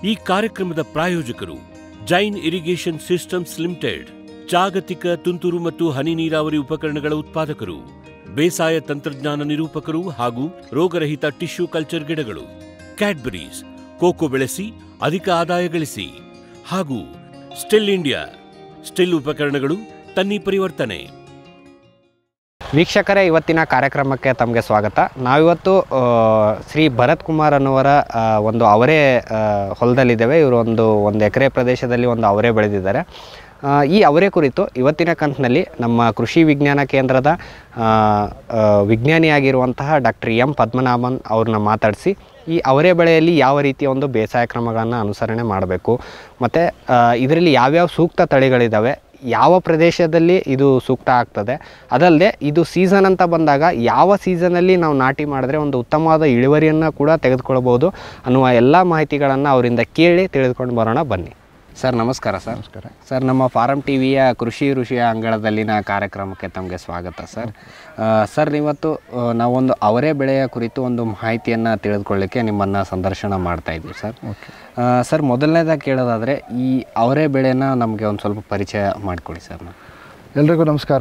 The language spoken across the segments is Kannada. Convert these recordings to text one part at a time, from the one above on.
ಈ ಕಾರ್ಯಕ್ರಮದ ಪ್ರಾಯೋಜಕರು ಜೈನ್ ಇರಿಗೇಷನ್ ಸಿಸ್ಟಮ್ಸ್ ಲಿಮಿಟೆಡ್ ಜಾಗತಿಕ ತುಂತುರು ಮತ್ತು ಹನಿ ನೀರಾವರಿ ಉಪಕರಣಗಳ ಉತ್ಪಾದಕರು ಬೇಸಾಯ ತಂತ್ರಜ್ಞಾನ ನಿರೂಪಕರು ಹಾಗೂ ರೋಗರಹಿತ ಟಿಶ್ಯೂ ಕಲ್ಚರ್ ಗಿಡಗಳು ಕ್ಯಾಡ್ಬರೀಸ್ ಕೋಕೋ ಬೆಳೆಸಿ ಅಧಿಕ ಆದಾಯ ಗಳಿಸಿ ಹಾಗೂ ಸ್ಟಿಲ್ ಇಂಡಿಯಾ ಸ್ಟಿಲ್ ಉಪಕರಣಗಳು ತನ್ನಿ ಪರಿವರ್ತನೆ ವೀಕ್ಷಕರೇ ಇವತ್ತಿನ ಕಾರ್ಯಕ್ರಮಕ್ಕೆ ತಮಗೆ ಸ್ವಾಗತ ನಾವಿವತ್ತು ಆ, ಶ್ರೀ ಭರತ್ ಕುಮಾರ್ ಅನ್ನುವರ ಆ, ಒಂದು ಅವರೇ ಆ, ಹೊಲದಲ್ಲಿದ್ದೇವೆ ಇವರು ಒಂದು ಒಂದು ಎಕರೆ ಪ್ರದೇಶದಲ್ಲಿ ಒಂದು ಅವರೇ ಬೆಳೆದಿದ್ದಾರೆ ಆ, ಈ ಅವರೇ ಕುರಿತು ಇವತ್ತಿನ ಕಂತಿನಲ್ಲಿ ನಮ್ಮ ಕೃಷಿ ವಿಜ್ಞಾನ ಕೇಂದ್ರದ ಆ, ಆ, ವಿಜ್ಞಾನಿಯಾಗಿರುವಂತಹ ಡಾಕ್ಟರ್ ಎಂ ಪದ್ಮನಾಭನ್ ಅವ್ರನ್ನ ಮಾತಾಡಿಸಿ ಈ ಅವರೇ ಬೆಳೆಯಲ್ಲಿ ಯಾವ ರೀತಿಯ ಒಂದು ಬೇಸಾಯ ಕ್ರಮಗಳನ್ನು ಅನುಸರಣೆ ಮಾಡಬೇಕು ಮತ್ತು ಇದರಲ್ಲಿ ಯಾವ್ಯಾವ ಸೂಕ್ತ ತಳಿಗಳಿದ್ದಾವೆ ಯಾವ ಪ್ರದೇಶದಲ್ಲಿ ಇದು ಸೂಕ್ತ ಆಗ್ತದೆ ಅದಲ್ಲದೆ ಇದು ಸೀಸನ್ ಅಂತ ಬಂದಾಗ ಯಾವ ಸೀಸನಲ್ಲಿ ನಾವು ನಾಟಿ ಮಾಡಿದ್ರೆ ಒಂದು ಉತ್ತಮವಾದ ಇಳುವರಿಯನ್ನು ಕೂಡ ತೆಗೆದುಕೊಳ್ಬೋದು ಅನ್ನುವ ಎಲ್ಲ ಮಾಹಿತಿಗಳನ್ನು ಅವರಿಂದ ಕೇಳಿ ತಿಳಿದುಕೊಂಡು ಬರೋಣ ಬನ್ನಿ ಸರ್ ನಮಸ್ಕಾರ ಸರ್ ನಮಸ್ಕಾರ ಸರ್ ನಮ್ಮ ಫಾರಂ ಟಿ ವಿಯ ಕೃಷಿ ಋಷಿಯ ಅಂಗಳದಲ್ಲಿನ ಕಾರ್ಯಕ್ರಮಕ್ಕೆ ತಮಗೆ ಸ್ವಾಗತ ಸರ್ ಆ, ಸರ್ ಇವತ್ತು ಆ, ನಾವೊಂದು ಅವರೇ ಬೆಳೆಯ ಕುರಿತು ಒಂದು ಮಾಹಿತಿಯನ್ನು ತಿಳಿದುಕೊಳ್ಳಿಕ್ಕೆ ನಿಮ್ಮನ್ನು ಸಂದರ್ಶನ ಮಾಡ್ತಾ ಇದ್ದೀವಿ ಸರ್ ಆ, ಸರ್ ಮೊದಲನೇದಾಗಿ ಕೇಳೋದಾದರೆ ಈ ಅವರೇ ಬೆಳೆನ ನಮಗೆ ಒಂದು ಸ್ವಲ್ಪ ಪರಿಚಯ ಮಾಡಿಕೊಡಿ ಸರ್ ನಾವು ಎಲ್ರಿಗೂ ನಮಸ್ಕಾರ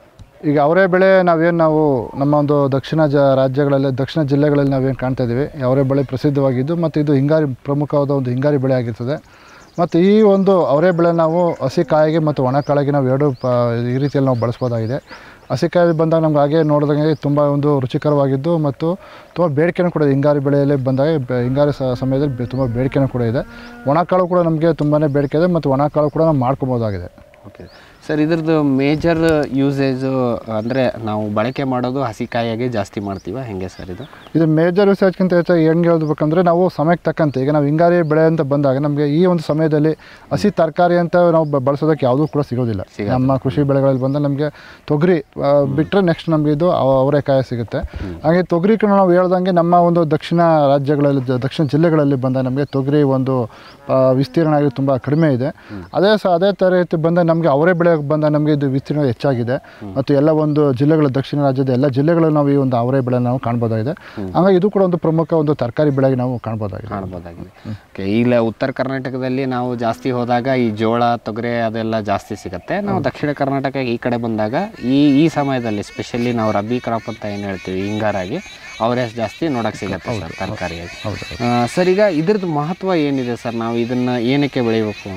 ಈಗ ಅವರೇ ಬೆಳೆ ನಾವೇನು ನಾವು ನಮ್ಮ ಒಂದು ದಕ್ಷಿಣ ಜ ರಾಜ್ಯಗಳಲ್ಲಿ ದಕ್ಷಿಣ ಜಿಲ್ಲೆಗಳಲ್ಲಿ ನಾವೇನು ಕಾಣ್ತಾ ಇದ್ದೀವಿ ಈ ಅವರೇ ಬೆಳೆ ಪ್ರಸಿದ್ಧವಾಗಿದ್ದು ಮತ್ತು ಇದು ಹಿಂಗಾರಿ ಪ್ರಮುಖವಾದ ಒಂದು ಹಿಂಗಾರಿ ಬೆಳೆ ಆಗಿರ್ತದೆ ಮತ್ತು ಈ ಒಂದು ಅವರೇ ಬೆಳೆ ನಾವು ಹಸಿ ಕಾಯಿಗೆ ಮತ್ತು ಒಣ ಕಾಳಿಗೆ ನಾವು ಎರಡು ಪ ಈ ರೀತಿಯಲ್ಲಿ ನಾವು ಬಳಸ್ಬೋದಾಗಿದೆ ಹಸಿ ಕಾಯಿ ಬಂದಾಗ ನಮ್ಗೆ ಹಾಗೆ ನೋಡಿದಂಗೆ ತುಂಬ ಒಂದು ರುಚಿಕರವಾಗಿದ್ದು ಮತ್ತು ತುಂಬ ಬೇಡಿಕೆನೂ ಕೂಡ ಇದೆ ಹಿಂಗಾರಿ ಬೆಳೆಯಲ್ಲಿ ಬಂದಾಗ ಬೆ- ಹಿಂಗಾರಿ ಸ- ಸಮಯದಲ್ಲಿ ಬೆ- ತುಂಬ ಬೇಡಿಕೆನೂ ಕೂಡ ಇದೆ ಒಣಕಾಳು ಕೂಡ ನಮಗೆ ತುಂಬಾ ಬೇಡಿಕೆ ಇದೆ ಮತ್ತು ಒಣಕಾಳು ಕೂಡ ನಾವು ಮಾಡ್ಕೊಬೋದಾಗಿದೆ ಓಕೆ ಸರ್ ಇದ್ರದ್ದು ಮೇಜರ್ ಯೂಸೇಜು ಅಂದರೆ ನಾವು ಬಳಕೆ ಮಾಡೋದು ಹಸಿಕಾಯಿಯಾಗಿ ಜಾಸ್ತಿ ಮಾಡ್ತೀವ ಹೆಂಗೆ ಸರ್ ಇದು ಇದು ಮೇಜರ್ ರಿಸರ್ಚ್ಗಿಂತ ಹೆಚ್ಚಾಗಿ ಹೆಂಗೆ ಹೇಳ್ಬೇಕಂದ್ರೆ ನಾವು ಸಮಯಕ್ಕೆ ತಕ್ಕಂತೆ ಈಗ ನಾವು ಹಿಂಗಾರಿ ಬೆಳೆ ಅಂತ ಬಂದಾಗ ನಮಗೆ ಈ ಒಂದು ಸಮಯದಲ್ಲಿ ಹಸಿ ತರಕಾರಿ ಅಂತ ನಾವು ಬ- ಬಳಸೋದಕ್ಕೆ ಯಾವುದೂ ಕೂಡ ಸಿಗೋದಿಲ್ಲ ನಮ್ಮ ಕೃಷಿ ಬೆಳೆಗಳಲ್ಲಿ ಬಂದ ನಮಗೆ ತೊಗರಿ ಆ, ಬಿಟ್ರೆ ನೆಕ್ಸ್ಟ್ ನಮಗೆ ಇದು ಅವ- ಅವರೆಕಾಯಿ ಸಿಗುತ್ತೆ ಹಾಗೆ ತೊಗರಿ ಕೂಡ ನಾವು ಹೇಳ್ದಂಗೆ ನಮ್ಮ ಒಂದು ದಕ್ಷಿಣ ರಾಜ್ಯಗಳಲ್ಲಿ ದ- ದಕ್ಷಿಣ ಜಿಲ್ಲೆಗಳಲ್ಲಿ ಬಂದ ನಮಗೆ ತೊಗರಿ ಒಂದು ಆ, ವಿಸ್ತೀರ್ಣ ಆಗಿ ತುಂಬ ಕಡಿಮೆ ಇದೆ ಅದೇ ಸಹ ಅದೇ ಥರ ರೀತಿ ಬಂದ ನಮಗೆ ಅವರೇ ಬೆಳೆ ಬಂದ ನಮಗೆ ಇದು ವಿಸ್ತೀರ್ಣ ಹೆಚ್ಚಾಗಿದೆ ಮತ್ತು ಎಲ್ಲ ಒಂದು ಜಿಲ್ಲೆಗಳು ದಕ್ಷಿಣ ರಾಜ್ಯದ ಎಲ್ಲ ಜಿಲ್ಲೆಗಳಲ್ಲಿ ನಾವು ಈ ಒಂದು ಅವರೇ ಬೆಳೆ ನಾವು ಕಾಣ್ಬೋದಾಗಿದೆ ಹಾಗಾಗಿ ಇದು ಕೂಡ ಒಂದು ಪ್ರಮುಖ ಒಂದು ತರಕಾರಿ ಬೆಳೆಗೆ ನಾವು ಕಾಣ್ಬೋದಾಗಿದೆ ಕಾಣ್ಬೋದಾಗಿದೆ ಓಕೆ ಇಲ್ಲ ಉತ್ತರ ಕರ್ನಾಟಕದಲ್ಲಿ ನಾವು ಜಾಸ್ತಿ ಹೋದಾಗ ಈ ಜೋಳ ತೊಗರೆ ಅದೆಲ್ಲ ಜಾಸ್ತಿ ಸಿಗುತ್ತೆ ನಾವು ದಕ್ಷಿಣ ಕರ್ನಾಟಕ ಈ ಕಡೆ ಬಂದಾಗ ಈ ಈ ಸಮಯದಲ್ಲಿ ಸ್ಪೆಷಲಿ ನಾವು ರಬಿ ಕ್ರಾಪ್ ಅಂತ ಏನು ಹೇಳ್ತೀವಿ ಹಿಂಗಾರಾಗಿ ಅವರೇ ಜಾಸ್ತಿ ನೋಡಕ್ಕೆ ಸಿಗುತ್ತೆ ಸರ್ ತರಕಾರಿಯಾಗಿ ಸರ್ ಈಗ ಇದ್ರದ್ದು ಮಹತ್ವ ಏನಿದೆ ಸರ್ ನಾವು ಇದನ್ನು ಏನಕ್ಕೆ ಬೆಳಿಬೇಕು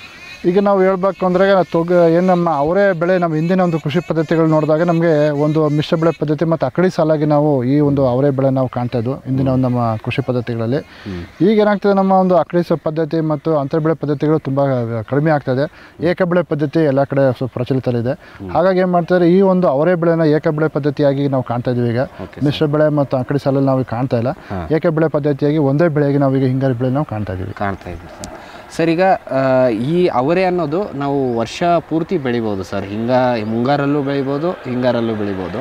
ಈಗ ನಾವು ಹೇಳ್ಬೇಕು ಅಂದರೆ ತೊಗ ಏನು ನಮ್ಮ ಅವರೇ ಬೆಳೆ ನಮ್ಮ ಹಿಂದಿನ ಒಂದು ಕೃಷಿ ಪದ್ಧತಿಗಳು ನೋಡಿದಾಗ ನಮಗೆ ಒಂದು ಮಿಶ್ರ ಬೆಳೆ ಪದ್ಧತಿ ಮತ್ತು ಅಕಡಿ ಸಾಲಾಗಿ ನಾವು ಈ ಒಂದು ಅವರೇ ಬೆಳೆ ನಾವು ಕಾಣ್ತಾ ಇದ್ವು ಹಿಂದಿನ ಒಂದು ನಮ್ಮ ಕೃಷಿ ಪದ್ಧತಿಗಳಲ್ಲಿ ಈಗ ಏನಾಗ್ತದೆ ನಮ್ಮ ಒಂದು ಅಕಡಿ ಸ ಪದ್ಧತಿ ಮತ್ತು ಅಂತರ ಬೆಳೆ ಪದ್ಧತಿಗಳು ತುಂಬ ಕಡಿಮೆ ಆಗ್ತದೆ ಏಕ ಬೆಳೆ ಪದ್ಧತಿ ಎಲ್ಲ ಕಡೆ ಸ್ವಲ್ಪ ಪ್ರಚಲಿತದಲ್ಲಿದೆ ಹಾಗಾಗಿ ಏನು ಮಾಡ್ತಾರೆ ಈ ಒಂದು ಅವರೇ ಬೆಳೆನ ಏಕ ಬೆಳೆ ಪದ್ಧತಿಯಾಗಿ ನಾವು ಕಾಣ್ತಾ ಇದ್ದೀವಿ ಈಗ ಮಿಶ್ರ ಬೆಳೆ ಮತ್ತು ಅಕಡಿ ಸಾಲಲ್ಲಿ ನಾವು ಈಗ ಕಾಣ್ತಾ ಇಲ್ಲ ಏಕ ಬೆಳೆ ಪದ್ಧತಿಯಾಗಿ ಒಂದೇ ಬೆಳೆಯಾಗಿ ನಾವು ಈಗ ಹಿಂಗಾರಿ ಬೆಳೆ ನಾವು ಕಾಣ್ತಾ ಇದ್ದೀವಿ ಕಾಣ್ತಾ ಇದ್ದೀವಿ ಸರ್ ಸರ್ ಈಗ ಆ, ಈ ಅವರೆ ಅನ್ನೋದು ನಾವು ವರ್ಷ ಪೂರ್ತಿ ಬೆಳಿಬೋದು ಸರ್ ಹಿಂಗ ಮುಂಗಾರಲ್ಲೂ ಬೆಳಿಬೋದು ಹಿಂಗಾರಲ್ಲೂ ಬೆಳಿಬೋದು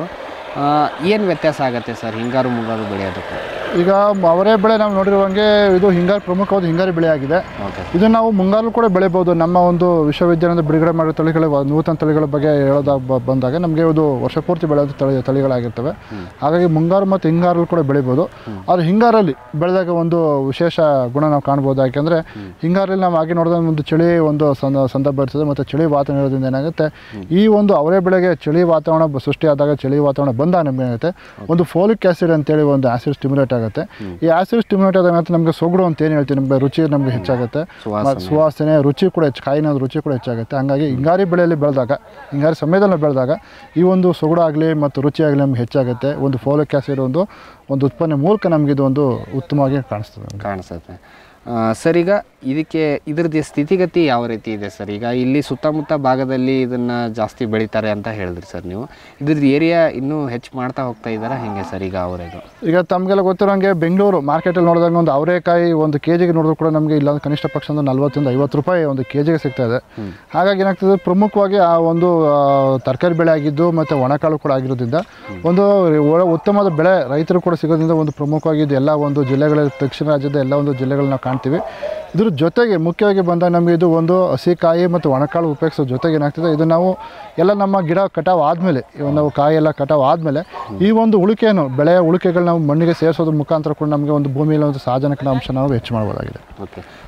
ಏನು ವ್ಯತ್ಯಾಸ ಆಗುತ್ತೆ ಸರ್ ಹಿಂಗಾರು ಮುಂಗಾರು ಬೆಳೆಯೋದಕ್ಕೂ ಈಗ ಅವರೇ ಬೆಳೆ ನಾವು ನೋಡಿರುವಂಗೆ ಇದು ಹಿಂಗಾರು ಪ್ರಮುಖವಾದ ಹಿಂಗಾರಿ ಬೆಳೆ ಆಗಿದೆ ಓಕೆ ಇದು ನಾವು ಮುಂಗಾರು ಕೂಡ ಬೆಳಿಬೋದು ನಮ್ಮ ಒಂದು ವಿಶ್ವವಿದ್ಯಾಲಯದ ಬಿಡುಗಡೆ ಮಾಡಿರೋ ತಳಿಗಳ ನೂತನ ತಳಿಗಳ ಬಗ್ಗೆ ಹೇಳೋದಾಗ ಬ- ಬಂದಾಗ ನಮಗೆ ಇದು ವರ್ಷ ಪೂರ್ತಿ ಬೆಳೆಯುವಂಥ ತಳಿ ತಳಿಗಳಾಗಿರ್ತವೆ ಹಾಗಾಗಿ ಮುಂಗಾರು ಮತ್ತು ಹಿಂಗಾರಲ್ಲಿ ಕೂಡ ಬೆಳಿಬೋದು ಆದರೆ ಹಿಂಗಾರಲ್ಲಿ ಬೆಳೆದಾಗ ಒಂದು ವಿಶೇಷ ಗುಣ ನಾವು ಕಾಣ್ಬೋದು ಯಾಕೆಂದರೆ ಹಿಂಗಾರಲ್ಲಿ ನಾವು ಹಾಗೆ ನೋಡಿದಾಗ ಒಂದು ಚಳಿ ಒಂದು ಸಂದ ಸಂದರ್ಭ ಇರ್ತದೆ ಮತ್ತು ಚಳಿ ವಾತಾವರಣ ಇರೋದ್ರಿಂದ ಏನಾಗುತ್ತೆ ಈ ಒಂದು ಅವರೇ ಬೆಳೆಗೆ ಚಳಿ ವಾತಾವರಣ ಬ- ಸೃಷ್ಟಿಯಾದಾಗ ಚಳಿ ವಾತಾವರಣ ಬಂದಾಗ ನಮ್ಗೆ ಏನಾಗುತ್ತೆ ಒಂದು ಫೋಲಿಕ್ ಆಸಿಡ್ ಅಂತೇಳಿ ಒಂದು ಆಸಿಡ್ ಸ್ಟಿಮ್ಯುಲೇಟ್ ಆಗುತ್ತೆ ಈ ಆಸಿಡ್ ಸ್ಟಿಮ್ಯುಲೇಟ್ ಆದಾಗ ಏನಾಗುತ್ತೆ ನಮಗೆ ಸೊಗಡು ಅಂತ ಏನು ಹೇಳ್ತೀವಿ ನಮಗೆ ರುಚಿ ನಮಗೆ ಹೆಚ್ಚಾಗುತ್ತೆ ಮತ್ತು ಸುವಾಸನೆ ರುಚಿ ಕೂಡ ಹೆಚ್ಚು ಕಾಯಿನ ರುಚಿ ಕೂಡ ಹೆಚ್ಚಾಗುತ್ತೆ ಹಂಗಾಗಿ ಹಿಂಗಾರಿ ಬೆಳೆಯಲ್ಲಿ ಬೆಳೆದಾಗ ಹಿಂಗಾರಿ ಸಮಯದಲ್ಲಿ ಬೆಳೆದಾಗ ಈ ಒಂದು ಸೊಗಡು ಆಗಲಿ ಮತ್ತು ರುಚಿ ಆಗಲಿ ನಮ್ಗೆ ಹೆಚ್ಚಾಗುತ್ತೆ ಒಂದು ಫೋಲಿಕ್ ಆಸಿಡ್ ಒಂದು ಒಂದು ಉತ್ಪನ್ನ ಮೂಲಕ ನಮಗೆ ಇದು ಒಂದು ಉತ್ತಮವಾಗಿ ಕಾಣಿಸ್ತದೆ ನಮ್ಗೆ. ಕಾಣಿಸುತ್ತೆ ಆ, ಸರ್ ಈಗ ಇದಕ್ಕೆ ಇದ್ರದ್ದು ಸ್ಥಿತಿಗತಿ ಯಾವ ರೀತಿ ಇದೆ ಸರ್ ಈಗ ಇಲ್ಲಿ ಸುತ್ತಮುತ್ತ ಭಾಗದಲ್ಲಿ ಇದನ್ನು ಜಾಸ್ತಿ ಬೆಳೀತಾರೆ ಅಂತ ಹೇಳಿದ್ರಿ ಸರ್ ನೀವು ಇದ್ರದ್ದು ಏರಿಯಾ ಇನ್ನೂ ಹೆಚ್ಚು ಮಾಡ್ತಾ ಹೋಗ್ತಾ ಇದ್ದಾರಾ ಹೆಂಗೆ ಸರ್ ಈಗ ಅವರೇದು ಈಗ ತಮಗೆಲ್ಲ ಗೊತ್ತಿರೋಂಗೆ ಬೆಂಗಳೂರು ಮಾರ್ಕೆಟಲ್ಲಿ ನೋಡಿದಾಗ ಒಂದು ಅವರೆಕಾಯಿ ಒಂದು ಕೆ ಜಿಗೆ ನೋಡಿದ್ರು ಕೂಡ ನಮಗೆ ಇಲ್ಲ ಕನಿಷ್ಠ ಪಕ್ಷ ಒಂದು ನಲ್ವತ್ತರಿಂದ ಐವತ್ತು ರೂಪಾಯಿ ಒಂದು ಕೆ ಜಿಗೆ ಸಿಗ್ತಾ ಇದೆ ಹಾಗಾಗಿ ಏನಾಗ್ತದೆ ಪ್ರಮುಖವಾಗಿ ಆ ಒಂದು ಆ, ತರಕಾರಿ ಬೆಳೆ ಆಗಿದ್ದು ಮತ್ತು ಒಣಕಾಳು ಕೂಡ ಆಗಿರೋದ್ರಿಂದ ಒಂದು ಒಳ್ಳೆ ಉತ್ತಮವಾದ ಬೆಳೆ ರೈತರು ಕೂಡ ಸಿಗೋದ್ರಿಂದ ಒಂದು ಪ್ರಮುಖವಾಗಿ ಇದು ಎಲ್ಲ ಒಂದು ಜಿಲ್ಲೆಗಳ ದಕ್ಷಿಣ ರಾಜ್ಯದ ಎಲ್ಲ ಒಂದು ಜಿಲ್ಲೆಗಳನ್ನ ನಾವು ಕಾಣ್ತೀವಿ ಇದ್ರ ಜೊತೆಗೆ ಮುಖ್ಯವಾಗಿ ಬಂದಾಗ ನಮಗೆ ಇದು ಒಂದು ಹಸಿಕಾಯಿ ಮತ್ತು ಒಣಕಾಳು ಉಪಯೋಗಿಸೋ ಜೊತೆಗೆ ಏನಾಗ್ತದೆ ಇದು ನಾವು ಎಲ್ಲ ನಮ್ಮ ಗಿಡ ಕಟಾವು ಆದಮೇಲೆ ನಾವು ಕಾಯಿ ಎಲ್ಲ ಕಟಾವು ಆದಮೇಲೆ ಈ ಒಂದು ಉಳಿಕೆಯನ್ನು ಬೆಳೆಯ ಉಳಿಕೆಗಳು ನಾವು ಮಣ್ಣಿಗೆ ಸೇರಿಸೋದ್ರ ಮುಖಾಂತರ ಕೂಡ ನಮಗೆ ಒಂದು ಭೂಮಿಯಲ್ಲಿ ಒಂದು ಸಾಜನಕ ಅಂಶ ನಾವು ಹೆಚ್ಚು ಮಾಡ್ಬೋದಾಗಿದೆ ಓಕೆ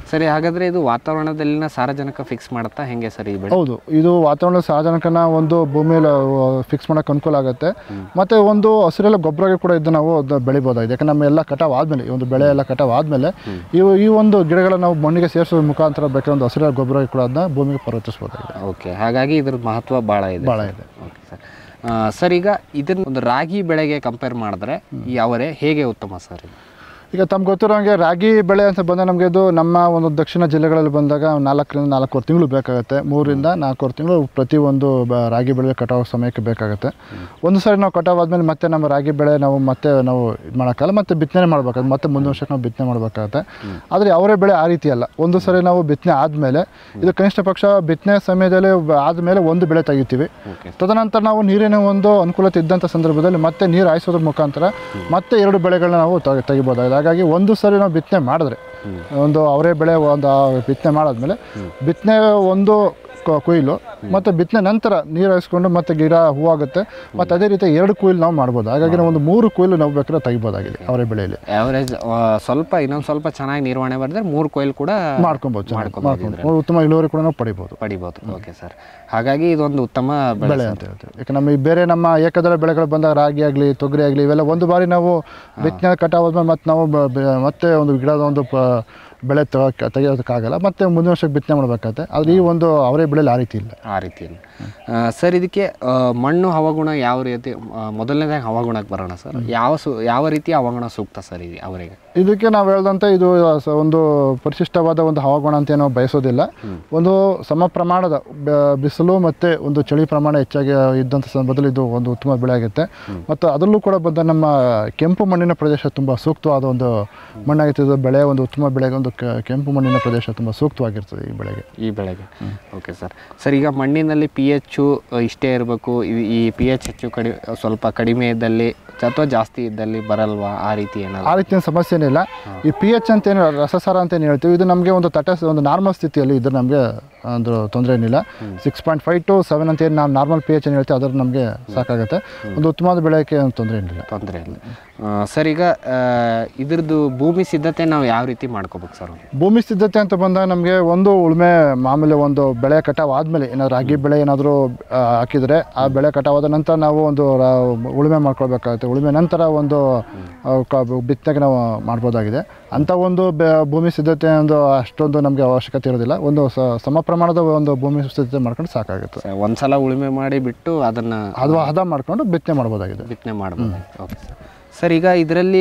ಸರಿ ಹಾಗಾದ್ರೆ ಇದು ವಾತಾವರಣದಲ್ಲಿನ ಸಾರಜನಕ ಫಿಕ್ಸ್ ಮಾಡುತ್ತಾ ಹೆಂಗೆ ಸರ್ ಈ ಬೆಳೆ ಹೌದು ಇದು ವಾತಾವರಣ ಸಾರ್ವಜನಿಕನ ಒಂದು ಭೂಮಿಯಲ್ಲಿ ಫಿಕ್ಸ್ ಮಾಡೋಕೆ ಅನುಕೂಲ ಆಗುತ್ತೆ ಮತ್ತು ಒಂದು ಹಸಿರೆಲ್ಲ ಗೊಬ್ಬರಗೆ ಕೂಡ ಇದು ನಾವು ಅದು ಬೆಳಿಬೋದಾಗಿದೆ ಯಾಕಂದ್ರೆ ನಮ್ಮ ಎಲ್ಲ ಕಟಾವ್ ಆದಮೇಲೆ ಈ ಒಂದು ಬೆಳೆ ಎಲ್ಲ ಕಟಾವ್ ಆದಮೇಲೆ ಇವು ಈ ಒಂದು ಗಿಡಗಳನ್ನ ನಾವು ಮಣ್ಣಿಗೆ ಸೇರಿಸೋ ಮುಖಾಂತರ ಬೇಕಾದ ಒಂದು ಹಸಿರೆಲ್ಲ ಗೊಬ್ಬರ ಕೂಡ ಅದನ್ನ ಭೂಮಿಗೆ ಪರಿವರ್ತಿಸ್ಬೋದಾಗಿದೆ ಓಕೆ ಹಾಗಾಗಿ ಇದ್ರ ಮಹತ್ವ ಭಾಳ ಇದೆ ಭಾಳ ಇದೆ ಓಕೆ ಸರ್ ಆ, ಸರ್ ಈಗ ಇದನ್ನ ಒಂದು ರಾಗಿ ಬೆಳೆಗೆ ಕಂಪೇರ್ ಮಾಡಿದ್ರೆ ಈ ಅವರೆ ಹೇಗೆ ಉತ್ತಮ ಸರ್ ಇದು ಈಗ ತಮ್ಗೆ ಗೊತ್ತಿರೋ ಹಾಗೆ ರಾಗಿ ಬೆಳೆ ಅಂತ ಬಂದಾಗ ನಮಗೆ ಇದು ನಮ್ಮ ಒಂದು ದಕ್ಷಿಣ ಜಿಲ್ಲೆಗಳಲ್ಲಿ ಬಂದಾಗ ನಾಲ್ಕರಿಂದ ನಾಲ್ಕೂವರೆ ತಿಂಗಳು ಬೇಕಾಗುತ್ತೆ ಮೂರಿಂದ ನಾಲ್ಕೂವರೆ ತಿಂಗಳು ಪ್ರತಿ ಒಂದು ಬ ರಾಗಿ ಬೆಳೆ ಕಟಾವು ಸಮಯಕ್ಕೆ ಬೇಕಾಗುತ್ತೆ ಒಂದು ಸಾರಿ ನಾವು ಕಟಾವು ಆದಮೇಲೆ ಮತ್ತೆ ನಮ್ಮ ರಾಗಿ ಬೆಳೆ ನಾವು ಮತ್ತೆ ನಾವು ಇದು ಮಾಡೋಕ್ಕಲ್ಲ ಮತ್ತೆ ಬಿತ್ತನೆ ಮಾಡಬೇಕಾಗುತ್ತೆ ಮತ್ತೆ ಮುಂದಿನ ವರ್ಷಕ್ಕೆ ನಾವು ಬಿತ್ತನೆ ಮಾಡಬೇಕಾಗುತ್ತೆ ಆದರೆ ಅವರೇ ಬೆಳೆ ಆ ರೀತಿ ಅಲ್ಲ ಒಂದು ಸಾರಿ ನಾವು ಬಿತ್ತನೆ ಆದಮೇಲೆ ಇದು ಕನಿಷ್ಠ ಪಕ್ಷ ಬಿತ್ತನೆ ಸಮಯದಲ್ಲಿ ಆದಮೇಲೆ ಒಂದು ಬೆಳೆ ತೆಗಿತೀವಿ ಓಕೆ ತದನಂತರ ನಾವು ನೀರಿನ ಒಂದು ಅನುಕೂಲತೆ ಇದ್ದಂಥ ಸಂದರ್ಭದಲ್ಲಿ ಮತ್ತೆ ನೀರು ಹಾಯಿಸೋದ್ರ ಮುಖಾಂತರ ಮತ್ತೆ ಎರಡು ಬೆಳೆಗಳನ್ನ ನಾವು ತೆಗಿ ತೆಗಿಬೋದಾಗಿದೆ ಹಾಗಾಗಿ ಒಂದು ಸರಿ ನಾವು ಬಿತ್ತನೆ ಮಾಡಿದ್ರೆ ಒಂದು ಅವರೇ ಬೆಳೆ ಒಂದು ಆ ಬಿತ್ತನೆ ಮಾಡಾದ್ಮೇಲೆ ಬಿತ್ತನೆ ಒಂದು ಕ- ಕೊಯ್ಲು ಮತ್ತು ಬಿತ್ತನೆ ನಂತರ ನೀರು ಹಾಯಿಸ್ಕೊಂಡು ಮತ್ತೆ ಗಿಡ ಹೂವಾಗುತ್ತೆ ಮತ್ತು ಅದೇ ರೀತಿ ಎರಡು ಕೊಯ್ಲು ನಾವು ಮಾಡ್ಬೋದು ಹಾಗಾಗಿ ನಾವು ಒಂದು ಮೂರು ಕೊಯ್ಲು ನಾವು ಬೇಕಾದ್ರೆ ತೆಗಿಬೋದಾಗಿದೆ ಅವರೇ ಬೆಳೆಯಲ್ಲಿ ಆವರೇಜ್ ಸ್ವಲ್ಪ ಇನ್ನೊಂದು ಸ್ವಲ್ಪ ಚೆನ್ನಾಗಿ ನಿರ್ವಹಣೆ ಮಾಡಿದ್ರೆ ಮೂರು ಕೊಯ್ಲು ಕೂಡ ಮಾಡ್ಕೊಬೋದು ಚೆನ್ನಾಗಿ ಮಾಡ್ಕೊಬೋದು ಮಾಡ್ಕೊಂಡು ಉತ್ತಮ ಇಳುವರಿ ಕೂಡ ನಾವು ಪಡಿಬೋದು ಪಡಿಬೋದು ಓಕೆ ಸರ್ ಹಾಗಾಗಿ ಇದೊಂದು ಉತ್ತಮ ಬೆಳೆ ಬೆಳೆ ಅಂತ ಹೇಳ್ತೀವಿ ಯಾಕೆ ನಮ್ಮ ಈ ಬೇರೆ ನಮ್ಮ ಏಕದಳ ಬೆಳೆಗಳು ಬಂದಾಗ ರಾಗಿ ಆಗಲಿ ತೊಗರಿ ಆಗಲಿ ಇವೆಲ್ಲ ಒಂದು ಬಾರಿ ನಾವು ಬಿತ್ತನೆ ಕಟಾವಾದ್ಮೇಲೆ ಮತ್ತೆ ನಾವು ಬ- ಬೆ- ಮತ್ತೆ ಒಂದು ಗಿಡದ ಒಂದು ಪ ಬೆಳೆ ತಗೋ ತೆಗಿಯೋದಕ್ಕಾಗಲ್ಲ ಮತ್ತೆ ಮುಂದಿನ ವರ್ಷಕ್ಕೆ ಬಿತ್ತನೆ ಮಾಡಬೇಕಾಗತ್ತೆ ಆದರೆ ಈ ಒಂದು ಅವರೇ ಬೆಳೆಯಲ್ಲಿ ಆ ರೀತಿ ಇಲ್ಲ ಆ ರೀತಿಯಲ್ಲಿ ಆ, ಸರ್ ಇದಕ್ಕೆ ಆ, ಮಣ್ಣು ಹವಾಗುಣ ಯಾವ ರೀತಿ ಆ, ಮೊದಲನೇದಾಗಿ ಹವಾಗುಣಕ್ಕೆ ಬರೋಣ ಸರ್ ಯಾವ ಸು ಯಾವ ರೀತಿಯ ಹವಾಗುಣ ಸೂಕ್ತ ಸರ್ ಇದು ಅವರಿಗೆ ಇದಕ್ಕೆ ನಾವು ಹೇಳ್ದಂತೆ ಇದು ಸ- ಒಂದು ಪರಿಶಿಷ್ಟವಾದ ಒಂದು ಹವಾಗುಣ ಅಂತ ಏನೋ ಬಯಸೋದಿಲ್ಲ ಒಂದು ಸಮ ಪ್ರಮಾಣದ ಬ- ಬಿಸಿಲು ಮತ್ತು ಒಂದು ಚಳಿ ಪ್ರಮಾಣ ಹೆಚ್ಚಾಗಿ ಇದ್ದಂಥ ಸಂದರ್ಭದಲ್ಲಿ ಇದು ಒಂದು ಉತ್ತಮ ಬೆಳೆ ಆಗುತ್ತೆ ಮತ್ತು ಅದರಲ್ಲೂ ಕೂಡ ಬಂದ ನಮ್ಮ ಕೆಂಪು ಮಣ್ಣಿನ ಪ್ರದೇಶ ತುಂಬ ಸೂಕ್ತವಾದ ಒಂದು ಮಣ್ಣಾಗಿತ್ತು ಇದು ಬೆಳೆ ಒಂದು ಉತ್ತಮ ಬೆಳೆಗೆ ಒಂದು ಕೆ- ಕೆಂಪು ಮಣ್ಣಿನ ಪ್ರದೇಶ ತುಂಬ ಸೂಕ್ತವಾಗಿರ್ತದೆ ಈ ಬೆಳೆಗೆ ಈ ಬೆಳೆಗೆ ಓಕೆ ಸರ್ ಸರ್ ಈಗ ಮಣ್ಣಿನಲ್ಲಿ ಪಿ ಎಚ್ಚು ಇಷ್ಟೇ ಇರಬೇಕು ಈ ಪಿ ಎಚ್ ಹೆಚ್ಚು ಕಡಿ ಸ್ವಲ್ಪ ಕಡಿಮೆ ಇದ್ದಲ್ಲಿ ಅಥವಾ ಜಾಸ್ತಿ ಇದ್ದಲ್ಲಿ ಬರಲ್ವಾ ಆ ರೀತಿ ಆ ಏನಾದ್ರು ರೀತಿಯ ಸಮಸ್ಯೆ ಏನಿಲ್ಲ ಈ ಪಿ ಎಚ್ ಅಂತ ಏನು ರಸಸಾರ ಅಂತ ಏನು ಹೇಳ್ತೀವಿ ಇದು ನಮಗೆ ಒಂದು ತಟ ಒಂದು ನಾರ್ಮಲ್ ಸ್ಥಿತಿಯಲ್ಲಿ ಇದ್ರೆ ನಮಗೆ ಒಂದು ತೊಂದರೆ ಏನಿಲ್ಲ six point five two seven ಅಂತ ಏನು ನಾವು ನಾರ್ಮಲ್ ಪಿ ಎಚ್ ಏನು ಹೇಳ್ತೀವಿ ಅದ್ರ ನಮಗೆ ಸಾಕಾಗುತ್ತೆ ಒಂದು ಉತ್ತಮವಾದ ಬೆಳೆಯೋಕ್ಕೆ ಏನು ತೊಂದರೆ ಏನಿಲ್ಲ ತೊಂದರೆ ಇಲ್ಲ ಆ, ಸರ್ ಈಗ ಆ, ಇದ್ರದ್ದು ಭೂಮಿ ಸಿದ್ಧತೆ ನಾವು ಯಾವ ರೀತಿ ಮಾಡ್ಕೋಬೇಕು ಸರ್ ಭೂಮಿ ಸಿದ್ಧತೆ ಅಂತ ಬಂದಾಗ ನಮಗೆ ಒಂದು ಉಳುಮೆ ಮಾಮೂಲಿ ಒಂದು ಬೆಳೆ ಕಟಾವು ಆದಮೇಲೆ ಏನಾದ್ರು ರಾಗಿ ಬೆಳೆ ಏನಾದರೂ ಹಾಕಿದರೆ ಆ ಬೆಳೆ ಕಟಾವಾದ ನಂತರ ನಾವು ಒಂದು ರಾ- ಉಳುಮೆ ಮಾಡ್ಕೊಳ್ಬೇಕಾಗುತ್ತೆ ಉಳುಮೆ ನಂತರ ಒಂದು ಆ, ಕ- ಬಿತ್ತನೆಗೆ ನಾವು ಮಾಡ್ಬೋದಾಗಿದೆ ಅಂಥ ಒಂದು ಬೆ ಭೂಮಿ ಸಿದ್ಧತೆ ಒಂದು ಅಷ್ಟೊಂದು ನಮಗೆ ಅವಶ್ಯಕತೆ ಇರೋದಿಲ್ಲ ಒಂದು ಸ- ಸಮ ಪ್ರಮಾಣದ ಒಂದು ಭೂಮಿ ಸಿದ್ಧತೆ ಮಾಡ್ಕೊಂಡು ಸಾಕಾಗುತ್ತೆ ಸರ್ ಒಂದ್ಸಲ ಉಳುಮೆ ಮಾಡಿ ಬಿಟ್ಟು ಅದನ್ನ ಅದು ಹದ ಮಾಡ್ಕೊಂಡು ಬಿತ್ತನೆ ಮಾಡ್ಬೋದಾಗಿದೆ ಬಿತ್ತನೆ ಮಾಡ್ಬೋದು ಓಕೆ ಸರ್ ಸರ್ ಈಗ ಇದರಲ್ಲಿ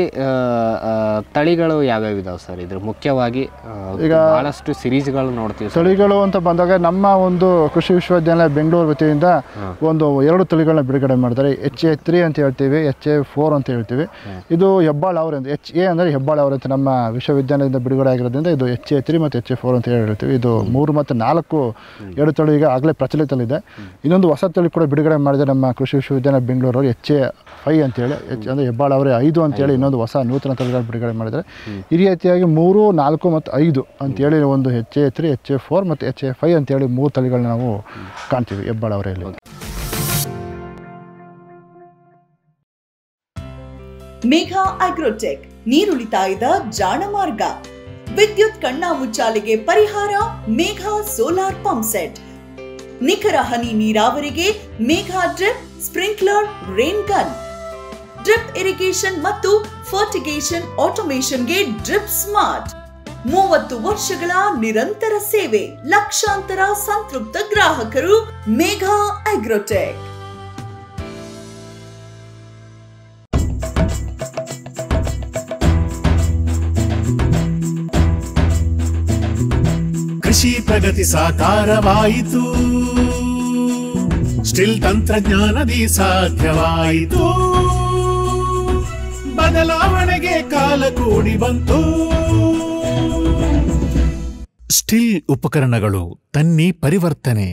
ತಳಿಗಳು ಯಾವ್ಯಾವ ಇದಾವೆ ಸರ್ ಇದ್ರ ಮುಖ್ಯವಾಗಿ ಆ, ಬಹಳಷ್ಟು ಸಿರೀಸ್ಗಳು ನೋಡ್ತೀವಿ ಸರ್ ತಳಿಗಳು ಅಂತ ಬಂದಾಗ ನಮ್ಮ ಒಂದು ಕೃಷಿ ವಿಶ್ವವಿದ್ಯಾಲಯ ಬೆಂಗಳೂರು ವತಿಯಿಂದ ಒಂದು ಎರಡು ತಳಿಗಳನ್ನ ಬಿಡುಗಡೆ ಮಾಡ್ತಾರೆ ಎಚ್ ಎ ತ್ರೀ ಅಂತ ಹೇಳ್ತೀವಿ ಎಚ್ ಎ ಫೋರ್ ಅಂತ ಹೇಳ್ತೀವಿ ಇದು ಹೆಬ್ಬಾಳ ಅವರೆ ಅಂತ ಎಚ್ ಎ ಅಂದರೆ ಹೆಬ್ಬಾಳ ಅವರೆ ಅಂತ ನಮ್ಮ ವಿಶ್ವವಿದ್ಯಾಲಯದಿಂದ ಬಿಡುಗಡೆ ಆಗಿರೋದ್ರಿಂದ ಇದು ಎಚ್ ಎ ತ್ರೀ ಮತ್ತು ಎಚ್ ಎ ಫೋರ್ ಅಂತ ಹೇಳಿ ಹೇಳ್ತೀವಿ ಇದು ಮೂರು ಮತ್ತು ನಾಲ್ಕು ಎರಡು ತಳಿ ಈಗ ಆಗಲೇ ಪ್ರಚಲಿತಲ್ಲಿದೆ ಇನ್ನೊಂದು ಹೊಸ ತಳಿ ಕೂಡ ಬಿಡುಗಡೆ ಮಾಡಿದೆ ನಮ್ಮ ಕೃಷಿ ವಿಶ್ವವಿದ್ಯಾಲಯ ಬೆಂಗಳೂರು ಎಚ್ ಎ ಫೈ ಅಂತೇಳಿ ಎಚ್ ಅಂದರೆ ಹೆಬ್ಬಾಳ ಅವರೇ ಐದು ಅಂತೇಳಿ ಇನ್ನೊಂದು ಹೊಸ ನೂತನ ತಳಿಗಳು ಬಿಡುಗಡೆ ಮಾಡಿದ್ದಾರೆ ಈ ರೀತಿಯಾಗಿ ಮೂರು ನಾಲ್ಕು ಮತ್ತು ಐದು ಅಂತೇಳಿ ಒಂದು H A three H A four ಮತ್ತು ಎಚ್ ಎ ಫೈ ಅಂತೇಳಿ ಮೂರು ತಳಿಗಳನ್ನ ನಾವು ಕಾಣ್ತೀವಿ ಹೆಬ್ಬಾಳ ಅವರಲ್ಲಿ ಮೇಘ ಅಗ್ರೋಟೆಕ್ ನೀರುಳಿತಾಯದ ಜಾಣ ಮಾರ್ಗ ವಿದ್ಯುತ್ ಕಣ್ಣಾಮುಚ್ಚಾಲೆಗೆ ಪರಿಹಾರ ಮೇಘ ಸೋಲಾರ್ ಪಂಪ್ ಸೆಟ್ ನಿಖರ ಹನಿ ನೀರಾವರಿಗೆ Megha drip sprinkler rain gun drip irrigation ಮತ್ತು ಫರ್ಟಿಗೇಷನ್ ಆಟೋಮೇಷನ್ಗೆ ಡ್ರಿಪ್ ಸ್ಮಾರ್ಟ್ ಮೂವತ್ತು ವರ್ಷಗಳ ನಿರಂತರ ಸೇವೆ ಲಕ್ಷಾಂತರ ಸಂತೃಪ್ತ ಗ್ರಾಹಕರು ಮೇಘ ಅಗ್ರೋಟೆಕ್ ಕೃಷಿ ಪ್ರಗತಿ ಸಾಕಾರವಾಯಿತು ಸ್ಟಿಲ್ ತಂತ್ರಜ್ಞಾನದಿ ಸಾಧ್ಯವಾಯಿತು ಬದಲಾವಣೆಗೆ ಕಾಲ ಕೂಡಿ ಬಂತು ಸ್ಟಿಲ್ ಉಪಕರಣಗಳು ತನ್ನಿ ಪರಿವರ್ತನೆ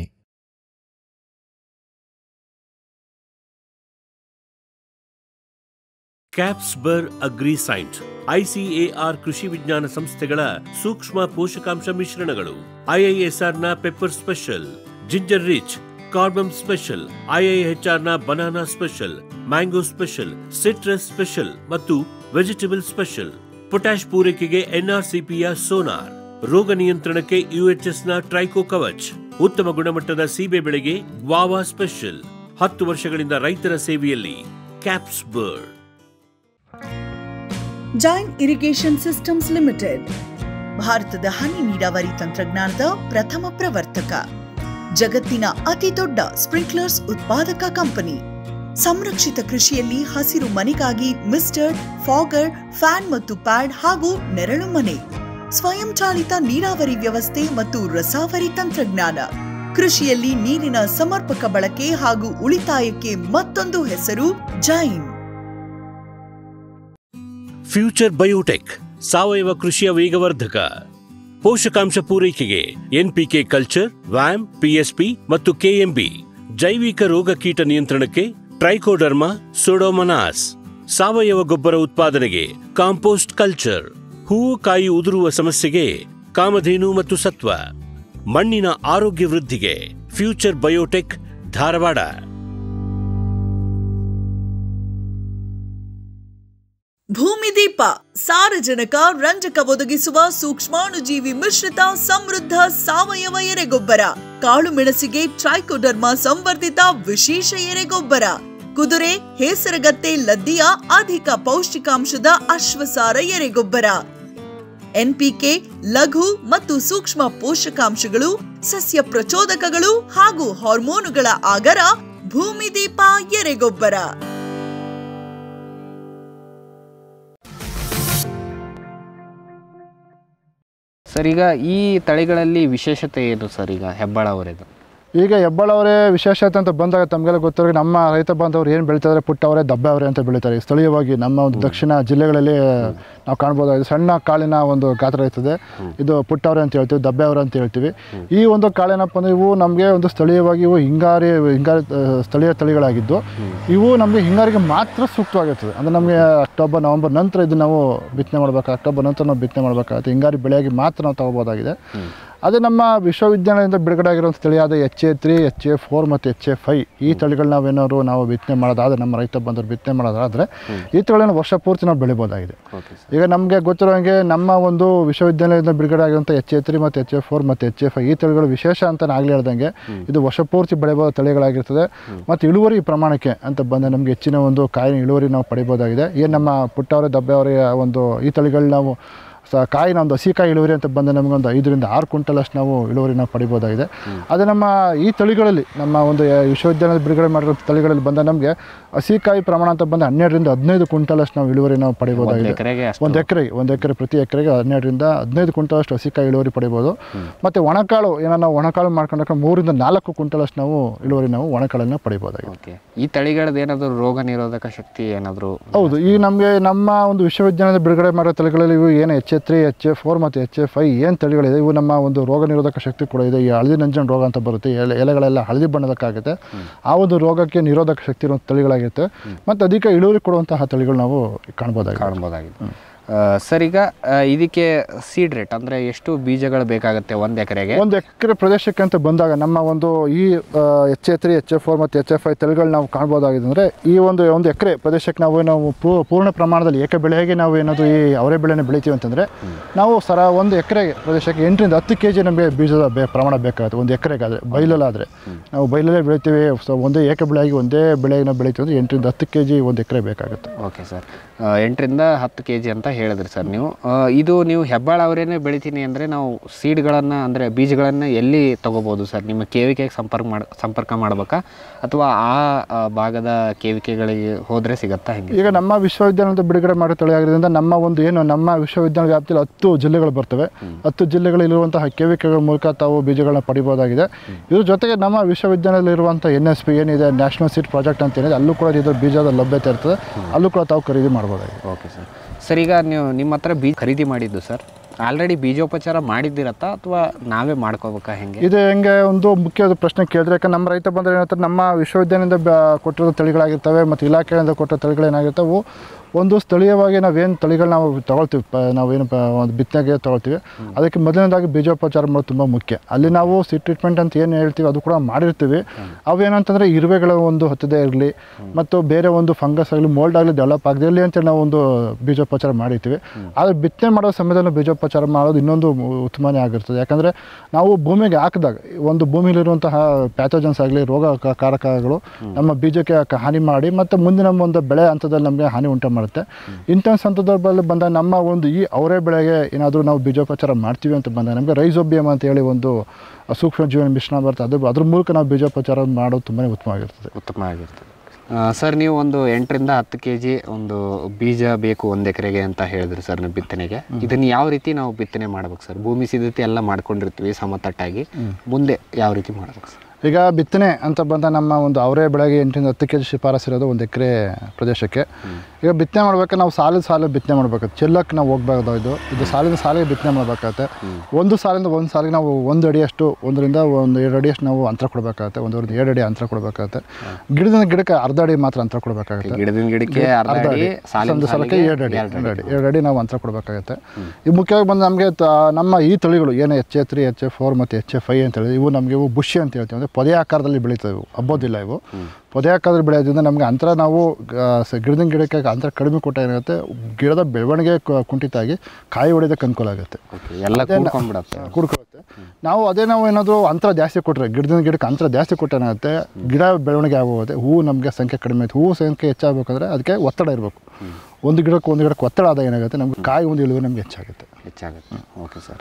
ಕ್ಯಾಪ್ಸ್ಬರ್ ಅಗ್ರಿಸೈಂಟ್ ಐಸಿಎಆರ್ ಕೃಷಿ ವಿಜ್ಞಾನ ಸಂಸ್ಥೆಗಳ ಸೂಕ್ಷ್ಮ ಪೋಷಕಾಂಶ ಮಿಶ್ರಣಗಳು ಐಐಎಸ್ಆರ್ನ pepper special ginger rich cardamom special ಐಐಎಚ್ಆರ್ನ banana special mango special citrus special ಮತ್ತು ವೆಜಿಟೇಬಲ್ ಸ್ಪೆಷಲ್ ಪೊಟ್ಯಾಶ್ ಪೂರೈಕೆಗೆ ಎನ್ಆರ್ಸಿಪಿಯ ಸೋನಾರ್ ರೋಗ ನಿಯಂತ್ರಣಕ್ಕೆ ಯುಎಚ್ಎಸ್ನ ಟ್ರೈಕೋ ಕವಚ್ ಉತ್ತಮ ಗುಣಮಟ್ಟದ ಸೀಬೆ ಬೆಳೆಗೆ ವಾವಾ ಸ್ಪೆಷಲ್ ಹತ್ತು ವರ್ಷಗಳಿಂದ ರೈತರ ಸೇವೆಯಲ್ಲಿ ಕ್ಯಾಪ್ಸ್ ಬರ್ಡ್ ಜೈನ್ ಇರಿಗೇಷನ್ ಸಿಸ್ಟಮ್ಸ್ ಲಿಮಿಟೆಡ್ ಭಾರತದ ಹನಿ ನೀರಾವರಿ ತಂತ್ರಜ್ಞಾನದ ಪ್ರಥಮ ಪ್ರವರ್ತಕ ಜಗತ್ತಿನ ಅತಿ ದೊಡ್ಡ ಸ್ಪ್ರಿಂಕ್ಲರ್ಸ್ ಉತ್ಪಾದಕ ಕಂಪನಿ ಸಂರಕ್ಷಿತ ಕೃಷಿಯಲ್ಲಿ ಹಸಿರು ಮನೆಗಾಗಿ ಮಿಸ್ಟರ್ ಫಾಗರ್ ಫ್ಯಾನ್ ಮತ್ತು ಪ್ಯಾಡ್ ಹಾಗೂ ನೆರಳು ಮನೆ ಸ್ವಯಂ ಚಾಲಿತ ನೀರಾವರಿ ವ್ಯವಸ್ಥೆ ಮತ್ತು ರಸಾವರಿ ತಂತ್ರಜ್ಞಾನ ಕೃಷಿಯಲ್ಲಿ ನೀರಿನ ಸಮರ್ಪಕ ಬಳಕೆ ಹಾಗೂ ಉಳಿತಾಯಕ್ಕೆ ಮತ್ತೊಂದು ಹೆಸರು ಜೈನ್ ಫ್ಯೂಚರ್ ಬಯೋಟೆಕ್ ಸಾವಯವ ಕೃಷಿಯ ವೇಗವರ್ಧಕ ಪೋಷಕಾಂಶ ಪೂರೈಕೆಗೆ ಎನ್ಪಿಕೆ ಕಲ್ಚರ್ ವ್ಯಾಮ್ ಪಿಎಸ್ಪಿ ಮತ್ತು ಕೆಎಂಬಿ ಜೈವಿಕ ರೋಗ ಕೀಟ ನಿಯಂತ್ರಣಕ್ಕೆ ಟ್ರೈಕೋಡರ್ಮಾ ಸೊಡೋಮನಾಸ್ ಸಾವಯವ ಗೊಬ್ಬರ ಉತ್ಪಾದನೆಗೆ ಕಾಂಪೋಸ್ಟ್ ಕಲ್ಚರ್ ಹೂವು ಕಾಯಿ ಉದುರುವ ಸಮಸ್ಯೆಗೆ ಕಾಮಧೇನು ಮತ್ತು ಸತ್ವ ಮಣ್ಣಿನ ಆರೋಗ್ಯ ವೃದ್ಧಿಗೆ ಫ್ಯೂಚರ್ ಬಯೋಟೆಕ್ ಧಾರವಾಡ ಭೂಮಿದೀಪ ಸಾರಜನಕ ರಂಜಕ ಒದಗಿಸುವ ಸೂಕ್ಷ್ಮಾಣುಜೀವಿ ಮಿಶ್ರಿತ ಸಮೃದ್ಧ ಸಾವಯವ ಎರೆಗೊಬ್ಬರ ಕಾಳು ಮೆಣಸಿಗೆ ಟ್ರೈಕೋಡರ್ಮಾ ಸಂವರ್ಧಿತ ವಿಶೇಷ ಎರೆಗೊಬ್ಬರ ಕುದುರೆ ಹೇಸರಗತ್ತೆ ಲದ್ದಿಯ ಅಧಿಕ ಪೌಷ್ಟಿಕಾಂಶದ ಅಶ್ವಸಾರ ಎರೆಗೊಬ್ಬರ ಎನ್ಪಿಕೆ ಲಘು ಮತ್ತು ಸೂಕ್ಷ್ಮ ಪೋಷಕಾಂಶಗಳು ಸಸ್ಯ ಪ್ರಚೋದಕಗಳು ಹಾಗೂ ಹಾರ್ಮೋನುಗಳ ಆಗರ ಭೂಮಿದೀಪ ಎರೆಗೊಬ್ಬರ ಸರ್ ಈಗ ಈ ತಳಿಗಳಲ್ಲಿ ವಿಶೇಷತೆ ಏನು ಸರ್ ಈಗ ಹೆಬ್ಬಾಳ ಅವರೇದು ಈಗ ಹೆಬ್ಬಾಳವರೇ ವಿಶೇಷತೆ ಅಂತ ಬಂದಾಗ ತಮಗೆಲ್ಲ ಗೊತ್ತಿರೋ ನಮ್ಮ ರೈತ ಬಾಂಧವರು ಏನು ಬೆಳೀತಾರೆ ಪುಟ್ಟವರೇ ದಬ್ಬೆ ಅವರೇ ಅಂತ ಬೆಳೀತಾರೆ ಸ್ಥಳೀಯವಾಗಿ ನಮ್ಮ ಒಂದು ದಕ್ಷಿಣ ಜಿಲ್ಲೆಗಳಲ್ಲಿ ನಾವು ಕಾಣ್ಬೋದಾಗಿದೆ ಸಣ್ಣ ಕಾಳಿನ ಒಂದು ಗಾತ್ರ ಇರ್ತದೆ ಇದು ಪುಟ್ಟವರೇ ಅಂತ ಹೇಳ್ತೀವಿ ದಬ್ಬೆ ಅವರೇ ಅಂತ ಹೇಳ್ತೀವಿ ಈ ಒಂದು ಕಾಳೇನಪ್ಪ ಅಂದರೆ ಇವು ನಮಗೆ ಒಂದು ಸ್ಥಳೀಯವಾಗಿ ಇವು ಹಿಂಗಾರಿ ಹಿಂಗಾರಿ ಆ, ಸ್ಥಳೀಯ ತಳಿಗಳಾಗಿದ್ದು ಇವು ನಮಗೆ ಹಿಂಗಾರಿಗೆ ಮಾತ್ರ ಸೂಕ್ತವಾಗಿರ್ತದೆ ಅಂದರೆ ನಮಗೆ ಅಕ್ಟೋಬರ್ ನವಂಬರ್ ನಂತರ ಇದು ನಾವು ಬಿತ್ತನೆ ಮಾಡಬೇಕು ಅಕ್ಟೋಬರ್ ನಂತರ ನಾವು ಬಿತ್ತನೆ ಮಾಡಬೇಕಾಗುತ್ತೆ ಹಿಂಗಾರಿ ಬೆಳೆಯಾಗಿ ಮಾತ್ರ ನಾವು ತಗೋಬೋದಾಗಿದೆ ಅದೇ ನಮ್ಮ ವಿಶ್ವವಿದ್ಯಾಲಯದಿಂದ ಬಿಡುಗಡೆ ಆಗಿರುವಂಥ ತಳಿಯಾದ H A three H A four ಮತ್ತು ಎಚ್ ಎ ಫೈ ಈ ತಳಿಗಳು ನಾವೇನಾದ್ರು ನಾವು ಬಿತ್ತನೆ ಮಾಡೋದಾದ್ರೆ ನಮ್ಮ ರೈತ ಬಂದವರು ಬಿತ್ತನೆ ಮಾಡೋದಾದರೆ ಈ ತಳಿಗಳನ್ನು ವರ್ಷ ಪೂರ್ತಿ ನಾವು ಬೆಳಿಬೋದಾಗಿದೆ ಓಕೆ ಈಗ ನಮಗೆ ಗೊತ್ತಿರೋ ಹಾಗೆ ನಮ್ಮ ಒಂದು ವಿಶ್ವವಿದ್ಯಾಲಯದಿಂದ ಬಿಡುಗಡೆ ಆಗಿರುವಂಥ ಎಚ್ ಎ ತ್ರೀ ಮತ್ತು ಎಚ್ ಎ ಫೋರ್ ಮತ್ತು ಎಚ್ ಎ ಫೈ ಈ ತಳಿಗಳು ವಿಶೇಷ ಅಂತ ಆಗಲಿ ಹೇಳ್ದಂಗೆ ಇದು ವರ್ಷ ಪೂರ್ತಿ ಬೆಳೆಯಬಹುದ ತಳಿಗಳಾಗಿರ್ತದೆ ಮತ್ತು ಇಳುವರಿ ಪ್ರಮಾಣಕ್ಕೆ ಅಂತ ಬಂದ ನಮಗೆ ಹೆಚ್ಚಿನ ಒಂದು ಕಾಯಿನ ಇಳುವರಿ ನಾವು ಪಡಿಬೋದಾಗಿದೆ ಏನು ನಮ್ಮ ಪುಟ್ಟವರ ದಬ್ಬೆಯವರ ಒಂದು ಈ ತಳಿಗಳು ನಾವು ಸ ಕಾಯಿನ ಒಂದು ಹಸಿಕಾಯಿ ಇಳುವರಿ ಅಂತ ಬಂದ ನಮಗೆ ಒಂದು ಐದರಿಂದ ಆರು ಕ್ವಿಂಟಲ್ ಅಷ್ಟು ನಾವು ಇಳುವರಿ ನಾವು ಪಡಿಬೋದಾಗಿದೆ ಅದೇ ನಮ್ಮ ಈ ತಳಿಗಳಲ್ಲಿ ನಮ್ಮ ಒಂದು ವಿಶ್ವವಿದ್ಯಾಲಯದ ಬಿಡುಗಡೆ ಮಾಡಿರೋ ತಳಿಗಳಲ್ಲಿ ಬಂದ ನಮಗೆ ಹಸಿಕಾಯಿ ಪ್ರಮಾಣ ಅಂತ ಬಂದ ಹನ್ನೆರಡರಿಂದ ಹದಿನೈದು ಕ್ವಿಂಟಲ್ ಅಷ್ಟು ನಾವು ಇಳುವರಿ ನಾವು ಒಂದು ಪಡಿಬೋದಾಗಿದೆ ಎಕರೆಗೆ ಅಷ್ಟು ಒಂದು ಎಕರೆಗೆ ಒಂದು ಎಕರೆ ಪ್ರತಿ ಎಕರೆಗೆ ಹನ್ನೆರಡರಿಂದ ಹದಿನೈದು ಕ್ವಿಂಟಲ್ ಅಷ್ಟು ಹಸಿಕಾಯಿ ಇಳುವರಿ ಪಡಿಬೋದು ಮತ್ತು ಒಣಕಾಳು ಏನೋ ನಾವು ಒಣಕಾಳು ಮಾಡ್ಕೊಂಡ್ರೆ ಮೂರಿಂದ ನಾಲ್ಕು ಕ್ವಿಂಟಲ್ ಅಷ್ಟು ನಾವು ಇಳುವರಿ ನಾವು ಒಣಕಾಳನ್ನು ಪಡಿಬೋದಾಗಿದೆ ಓಕೆ ಈ ತಳಿಗಳದ್ದು ಏನಾದರೂ ರೋಗ ನಿರೋಧಕ ಶಕ್ತಿ ಏನಾದರೂ ಹೌದು ಈ ನಮಗೆ ನಮ್ಮ ಒಂದು ವಿಶ್ವವಿದ್ಯಾಲಯದ ಬಿಡುಗಡೆ ಮಾಡೋ ತಳಿಗಳಲ್ಲಿ ಇವು ಏನು H A three H A four ಮತ್ತು ಎಚ್ ಎ ಫೈ ಏನು ತಳಿಗಳಿದೆ ಇವು ನಮ್ಮ ಒಂದು ರೋಗ ನಿರೋಧಕ ಶಕ್ತಿ ಕೂಡ ಇದೆ ಈ ಹಳದಿ ನಂಜನ ರೋಗ ಅಂತ ಬರುತ್ತೆ ಎಲೆ ಎಲೆಗಳೆಲ್ಲ ಹಳದಿ ಬಣ್ಣದಕ್ಕಾಗುತ್ತೆ ಆ ಒಂದು ರೋಗಕ್ಕೆ ನಿರೋಧಕ ಶಕ್ತಿ ಇರುವಂಥ ತಳಿಗಳಾಗಿರುತ್ತೆ ಮತ್ತು ಅಧಿಕ ಇಳುವರಿ ಕೊಡುವಂತಹ ತಳಿಗಳು ನಾವು ಕಾಣ್ಬೋದಾಗಿದೆ ಕಾಣ್ಬೋದಾಗಿದೆ ಆ, ಸರ್ ಈಗ ಆ, ಇದಕ್ಕೆ ಸೀಡ್ ರೇಟ್ ಅಂದರೆ ಎಷ್ಟು ಬೀಜಗಳು ಬೇಕಾಗುತ್ತೆ ಒಂದು ಎಕರೆಗೆ ಒಂದು ಎಕರೆ ಪ್ರದೇಶಕ್ಕೆ ಅಂತ ಬಂದಾಗ ನಮ್ಮ ಒಂದು ಈ H A three H A four ಮತ್ತು ಎಚ್ ಎಫ್ ಐ ತಳಿಗಳು ನಾವು ಕಾಣ್ಬೋದಾಗಿದೆ ಅಂದರೆ ಈ ಒಂದು ಒಂದು ಎಕರೆ ಪ್ರದೇಶಕ್ಕೆ ನಾವು ನಾವು ಪೂ- ಪೂರ್ಣ ಪ್ರಮಾಣದಲ್ಲಿ ಏಕ ಬೆಳೆಗೆ ನಾವು ಏನಾದರೂ ಈ ಅವರೆ ಬೆಳೆನ ಬೆಳಿತೀವಿ ಅಂತಂದರೆ ನಾವು ಸರ ಒಂದು ಎಕರೆ ಪ್ರದೇಶಕ್ಕೆ ಎಂಟರಿಂದ ಹತ್ತು ಕೆ ಜಿ ನಮಗೆ ಬೀಜದ ಬೇ ಪ್ರಮಾಣ ಬೇಕಾಗುತ್ತೆ ಒಂದು ಎಕರೆಗಾದರೆ ಬೈಲಲ್ಲಾದರೆ ನಾವು ಬೈಲಲ್ಲೇ ಬೆಳಿತೀವಿ ಸೊ ಒಂದೇ ಏಕ ಬೆಳೆಯಾಗಿ ಒಂದೇ ಬೆಳೆಗೆ ನಾವು ಬೆಳಿತೀವಿ ಅಂದರೆ ಎಂಟರಿಂದ ಹತ್ತು ಕೆ ಜಿ ಒಂದು ಎಕರೆ ಬೇಕಾಗುತ್ತೆ ಓಕೆ ಸರ್ ಎಂಟರಿಂದ ಹತ್ತು ಕೆ ಜಿ ಅಂತ ಹೇಳಿದ್ರಿ ಸರ್ ನೀವು ಆ, ಇದು ನೀವು ಹೆಬ್ಬಾಳ ಅವರೇನೆ ಬೆಳಿತೀನಿ ಅಂದರೆ ನಾವು ಸೀಡ್ಗಳನ್ನು ಅಂದರೆ ಬೀಜಗಳನ್ನು ಎಲ್ಲಿ ತಗೋಬೋದು ಸರ್ ನಿಮ್ಮ ಕೇವಿಕೆಗೆ ಸಂಪರ್ಕ ಮಾಡಿ ಸಂಪರ್ಕ ಮಾಡ್ಬೇಕಾ ಅಥವಾ ಆ ಆ, ಭಾಗದ ಕೇವಿಕೆಗಳಿಗೆ ಹೋದರೆ ಸಿಗತ್ತಾ ಹೆಂಗೆ ಈಗ ನಮ್ಮ ವಿಶ್ವವಿದ್ಯಾಲಯದ ಬಿಡುಗಡೆ ಮಾಡೋ ತಳಿ ಆಗಿರೋದ್ರಿಂದ ನಮ್ಮ ಒಂದು ಏನು ನಮ್ಮ ವಿಶ್ವವಿದ್ಯಾಲಯ ವ್ಯಾಪ್ತಿಯಲ್ಲಿ ಹತ್ತು ಜಿಲ್ಲೆಗಳು ಬರ್ತವೆ ಹತ್ತು ಜಿಲ್ಲೆಗಳಲ್ಲಿರುವಂತಹ ಕೇವಿಕೆಗಳ ಮೂಲಕ ತಾವು ಬೀಜಗಳನ್ನ ಪಡಿಬೋದಾಗಿದೆ ಇದ್ರ ಜೊತೆಗೆ ನಮ್ಮ ವಿಶ್ವವಿದ್ಯಾಲಯದಲ್ಲಿರುವಂಥ ಎನ್ ಎಸ್ ಪಿ ಏನಿದೆ ನ್ಯಾಷನಲ್ ಸೀಡ್ ಪ್ರಾಜೆಕ್ಟ್ ಅಂತ ಏನಿದೆ ಅಲ್ಲೂ ಕೂಡ ಇದು ಬೀಜದ ಲಭ್ಯತೆ ಇರ್ತದೆ ಅಲ್ಲೂ ಕೂಡ ತಾವು ಖರೀದಿ ಮಾಡ್ಬೋದಾಗಿದೆ ಓಕೆ ಸರ್ ಸರ್ ಈಗ ನೀವು ನಿಮ್ಮ ಹತ್ರ ಬೀಜ ಖರೀದಿ ಮಾಡಿದ್ದು ಸರ್ ಆಲ್ರೆಡಿ ಬೀಜೋಪಚಾರ ಮಾಡಿದ್ದೀರತ್ತಾ ಅಥವಾ ನಾವೇ ಮಾಡ್ಕೋಬೇಕಾ ಹೆಂಗೆ ಇದು ಹೆಂಗೆ ಒಂದು ಮುಖ್ಯವಾದ ಪ್ರಶ್ನೆ ಕೇಳಿದ್ರೆ ಯಾಕಂದ್ರೆ ನಮ್ಮ ರೈತ ಬಂದರೆ ಏನಂತಾರೆ ನಮ್ಮ ವಿಶ್ವವಿದ್ಯಾಲಯದಿಂದ ಬ- ಕೊಟ್ಟಿರೋ ತಳಿಗಳಾಗಿರ್ತವೆ ಮತ್ತು ಇಲಾಖೆಯಿಂದ ಕೊಟ್ಟಿರೋ ತಳಿಗಳೇನಾಗಿರ್ತವೆ ಅವು ಒಂದು ಸ್ಥಳೀಯವಾಗಿ ನಾವೇನು ತಳಿಗಳು ನಾವು ತಗೊಳ್ತೀವಿ ಪ ನಾವೇನು ಪ ಒಂದು ಬಿತ್ತನೆಗೆ ತಗೊಳ್ತೀವಿ ಅದಕ್ಕೆ ಮೊದಲನೇದಾಗಿ ಬೀಜೋಪಚಾರ ಮಾಡೋದು ತುಂಬ ಮುಖ್ಯ ಅಲ್ಲಿ ನಾವು ಸಿ ಟ್ರೀಟ್ಮೆಂಟ್ ಅಂತ ಏನು ಹೇಳ್ತೀವಿ ಅದು ಕೂಡ ಮಾಡಿರ್ತೀವಿ ಅವೇನಂತಂದರೆ ಇರುವೆಗಳ ಒಂದು ಹತ್ತದೇ ಇರಲಿ ಮತ್ತು ಬೇರೆ ಒಂದು ಫಂಗಸ್ ಆಗಲಿ ಮೋಲ್ಡ್ ಆಗಲಿ ಡೆವಲಪ್ ಆಗದೇ ಇರಲಿ ಅಂತ ನಾವು ಒಂದು ಬೀಜೋಪಚಾರ ಮಾಡಿರ್ತೀವಿ ಆದರೆ ಬಿತ್ತನೆ ಮಾಡೋ ಸಮಯದಲ್ಲಿ ಬೀಜೋಪಚಾರ ಮಾಡೋದು ಇನ್ನೊಂದು ಉತ್ತಮನೇ ಆಗಿರ್ತದೆ ಯಾಕಂದರೆ ನಾವು ಭೂಮಿಗೆ ಹಾಕಿದಾಗ ಒಂದು ಭೂಮಿಲಿರುವಂತಹ ಪ್ಯಾಥೋಜನ್ಸ್ ಆಗಲಿ ರೋಗ ಕ- ಕಾರಕಗಳು ನಮ್ಮ ಬೀಜಕ್ಕೆ ಕ- ಹಾನಿ ಮಾಡಿ ಮತ್ತು ಮುಂದಿನ ಒಂದು ಬೆಳೆ ಹಂತದಲ್ಲಿ ನಮಗೆ ಹಾನಿ ಉಂಟು ಮಾಡುತ್ತೆ ಇಂಥ ಸಂದರ್ಭದಲ್ಲಿ ಬಂದ ನಮ್ಮ ಒಂದು ಈ ಅವರೇ ಬೆಳೆಗೆ ಏನಾದರೂ ನಾವು ಬೀಜೋಪಚಾರ ಮಾಡ್ತೀವಿ ಅಂತ ಬಂದಾಗ ನಮಗೆ ರೈಸೋಬಿಯಮ್ ಅಂತ ಹೇಳಿ ಒಂದು ಸೂಕ್ಷ್ಮ ಜೀವನ ಮಿಶ್ರಣ ಬರುತ್ತೆ ಅದು ಅದ್ರ ಮೂಲಕ ನಾವು ಬೀಜೋಪಚಾರ ಮಾಡೋದು ತುಂಬಾ ಉತ್ತಮವಾಗಿರ್ತದೆ ಉತ್ತಮ ಆಗಿರ್ತದೆ ಸರ್ ನೀವು ಒಂದು ಎಂಟರಿಂದ ಹತ್ತು ಕೆ ಜಿ ಒಂದು ಬೀಜ ಬೇಕು ಒಂದು ಎಕರೆಗೆ ಅಂತ ಹೇಳಿದ್ರಿ ಸರ್ ನೀವು ಬಿತ್ತನೆಗೆ ಇದನ್ನು ಯಾವ ರೀತಿ ನಾವು ಬಿತ್ತನೆ ಮಾಡ್ಬೇಕು ಸರ್ ಭೂಮಿ ಸಿದ್ಧತೆ ಎಲ್ಲ ಮಾಡ್ಕೊಂಡಿರ್ತೀವಿ ಸಮತಟ್ಟಾಗಿ ಮುಂದೆ ಯಾವ ರೀತಿ ಮಾಡ್ಬೇಕು ಸರ್ ಈಗ ಬಿತ್ತನೆ ಅಂತ ಬಂದ ನಮ್ಮ ಒಂದು ಅವರೇ ಬೆಳೆಗೆ ಎಂಟರಿಂದ ಹತ್ತು ಕೆ ಜಿ ಶಿಫಾರಸ್ ಇರೋದು ಒಂದು ಎಕರೆ ಪ್ರದೇಶಕ್ಕೆ ಈಗ ಬಿತ್ತನೆ ಮಾಡ್ಬೇಕಾದ್ರೆ ನಾವು ಸಾಲಿನ ಸಾಲ ಬಿತ್ತನೆ ಮಾಡ್ಬೇಕು ಚೆಲ್ಲಕ್ಕೆ ನಾವು ಹೋಗ್ಬಾರ್ದು ಇದು ಇದು ಸಾಲಿನ ಸಾಲಿಗೆ ಬಿತ್ತನೆ ಮಾಡ್ಬೇಕಾಗತ್ತೆ ಒಂದು ಸಾಲಿಂದ ಒಂದು ಸಾಲಿಗೆ ನಾವು ಒಂದು ಅಡಿಯಷ್ಟು ಒಂದರಿಂದ ಒಂದು ಎರಡು ಅಡಿಯಷ್ಟು ನಾವು ಅಂತರ ಕೊಡಬೇಕಾಗತ್ತೆ ಒಂದರಿಂದ ಎರಡು ಅಡಿ ಅಂತರ ಕೊಡಬೇಕಾಗತ್ತೆ ಗಿಡದಿಂದ ಗಿಡಕ್ಕೆ ಅರ್ಧ ಅಡಿ ಮಾತ್ರ ಅಂತರ ಕೊಡಬೇಕಾಗತ್ತೆ ಗಿಡದಿಂದ ಗಿಡಕ್ಕೆ ಅರ್ಧ ಅರ್ಧ ಅಡಿ ಅಡಿ ಸಾಲಿನ ಒಂದು ಸಾಲಕ್ಕೆ ಸಾಲಿಗೆ ಎರಡು ಅಡಿ ಎರಡು ಎರಡು ಅಡಿ ಎರಡು ಅಡಿ ನಾವು ಅಂತರ ಕೊಡಬೇಕಾಗುತ್ತೆ ಇದು ಮುಖ್ಯವಾಗಿ ಬಂದು ನಮಗೆ ನಮ್ಮ ಈ ತಳಿಗಳು ಏನು H A three H A four ಮತ್ತು ಎಚ್ ಎ ಫೈ ಅಂತ ಹೇಳಿ ಇವು ನಮಗೆ ಇವು ಬುಷಿ ಅಂತ ಹೇಳ್ತೀವಿ ಅಂದರೆ ಪೊದೆ ಆಕಾರದಲ್ಲಿ ಬೆಳೀತವೆ ಇವು ಹಬ್ಬೋದಿಲ್ಲ ಇವು ಪೊದೆ ಆಕಾರದಲ್ಲಿ ಬೆಳೆಯೋದ್ರಿಂದ ನಮಗೆ ಅಂತರ ನಾವು ಆ, ಸ- ಗಿಡದಿಂದ ಗಿಡಕ್ಕೆ ಅಂತರ ಕಡಿಮೆ ಕೊಟ್ಟ ಏನಾಗುತ್ತೆ ಗಿಡದ ಬೆಳವಣಿಗೆ ಕು- ಕುಂಠಿತ ಆಗಿ ಕಾಯಿ ಹೊಡೆಯೋದಕ್ಕೆ ಅನುಕೂಲ ಆಗುತ್ತೆ Okay, ಎಲ್ಲ ಕೂಡ್ಕೊಂಡ್ಬಿಡತ್ತೆ ಕುಡ್ಕೊಳ್ಳುತ್ತೆ ನಾವು ಅದೇ ನಾವು ಏನಾದರೂ ಅಂತರ ಜಾಸ್ತಿ ಕೊಟ್ಟರೆ ಗಿಡದಿಂದ ಗಿಡಕ್ಕೆ ಅಂತರ ಜಾಸ್ತಿ ಕೊಟ್ಟರೆ ಏನಾಗುತ್ತೆ ಗಿಡ ಬೆಳವಣಿಗೆ ಆಗೋಗುತ್ತೆ ಹೂವು ನಮಗೆ ಸಂಖ್ಯೆ ಕಡಿಮೆ ಆಯ್ತು ಹೂವು ಸಂಖ್ಯೆ ಹೆಚ್ಚಾಗಬೇಕಂದ್ರೆ ಅದಕ್ಕೆ ಒತ್ತಡ ಇರಬೇಕು ಒಂದು ಗಿಡಕ್ಕೆ ಒಂದು ಗಿಡಕ್ಕೆ ಒತ್ತಡ ಆದ ಏನಾಗುತ್ತೆ ನಮ್ಗೆ ಕಾಯಿ ಒಂದು ಇಳುವರಿ ನಮ್ಗೆ ಹೆಚ್ಚಾಗುತ್ತೆ ಹೆಚ್ಚಾಗುತ್ತೆ ಓಕೆ ಸರ್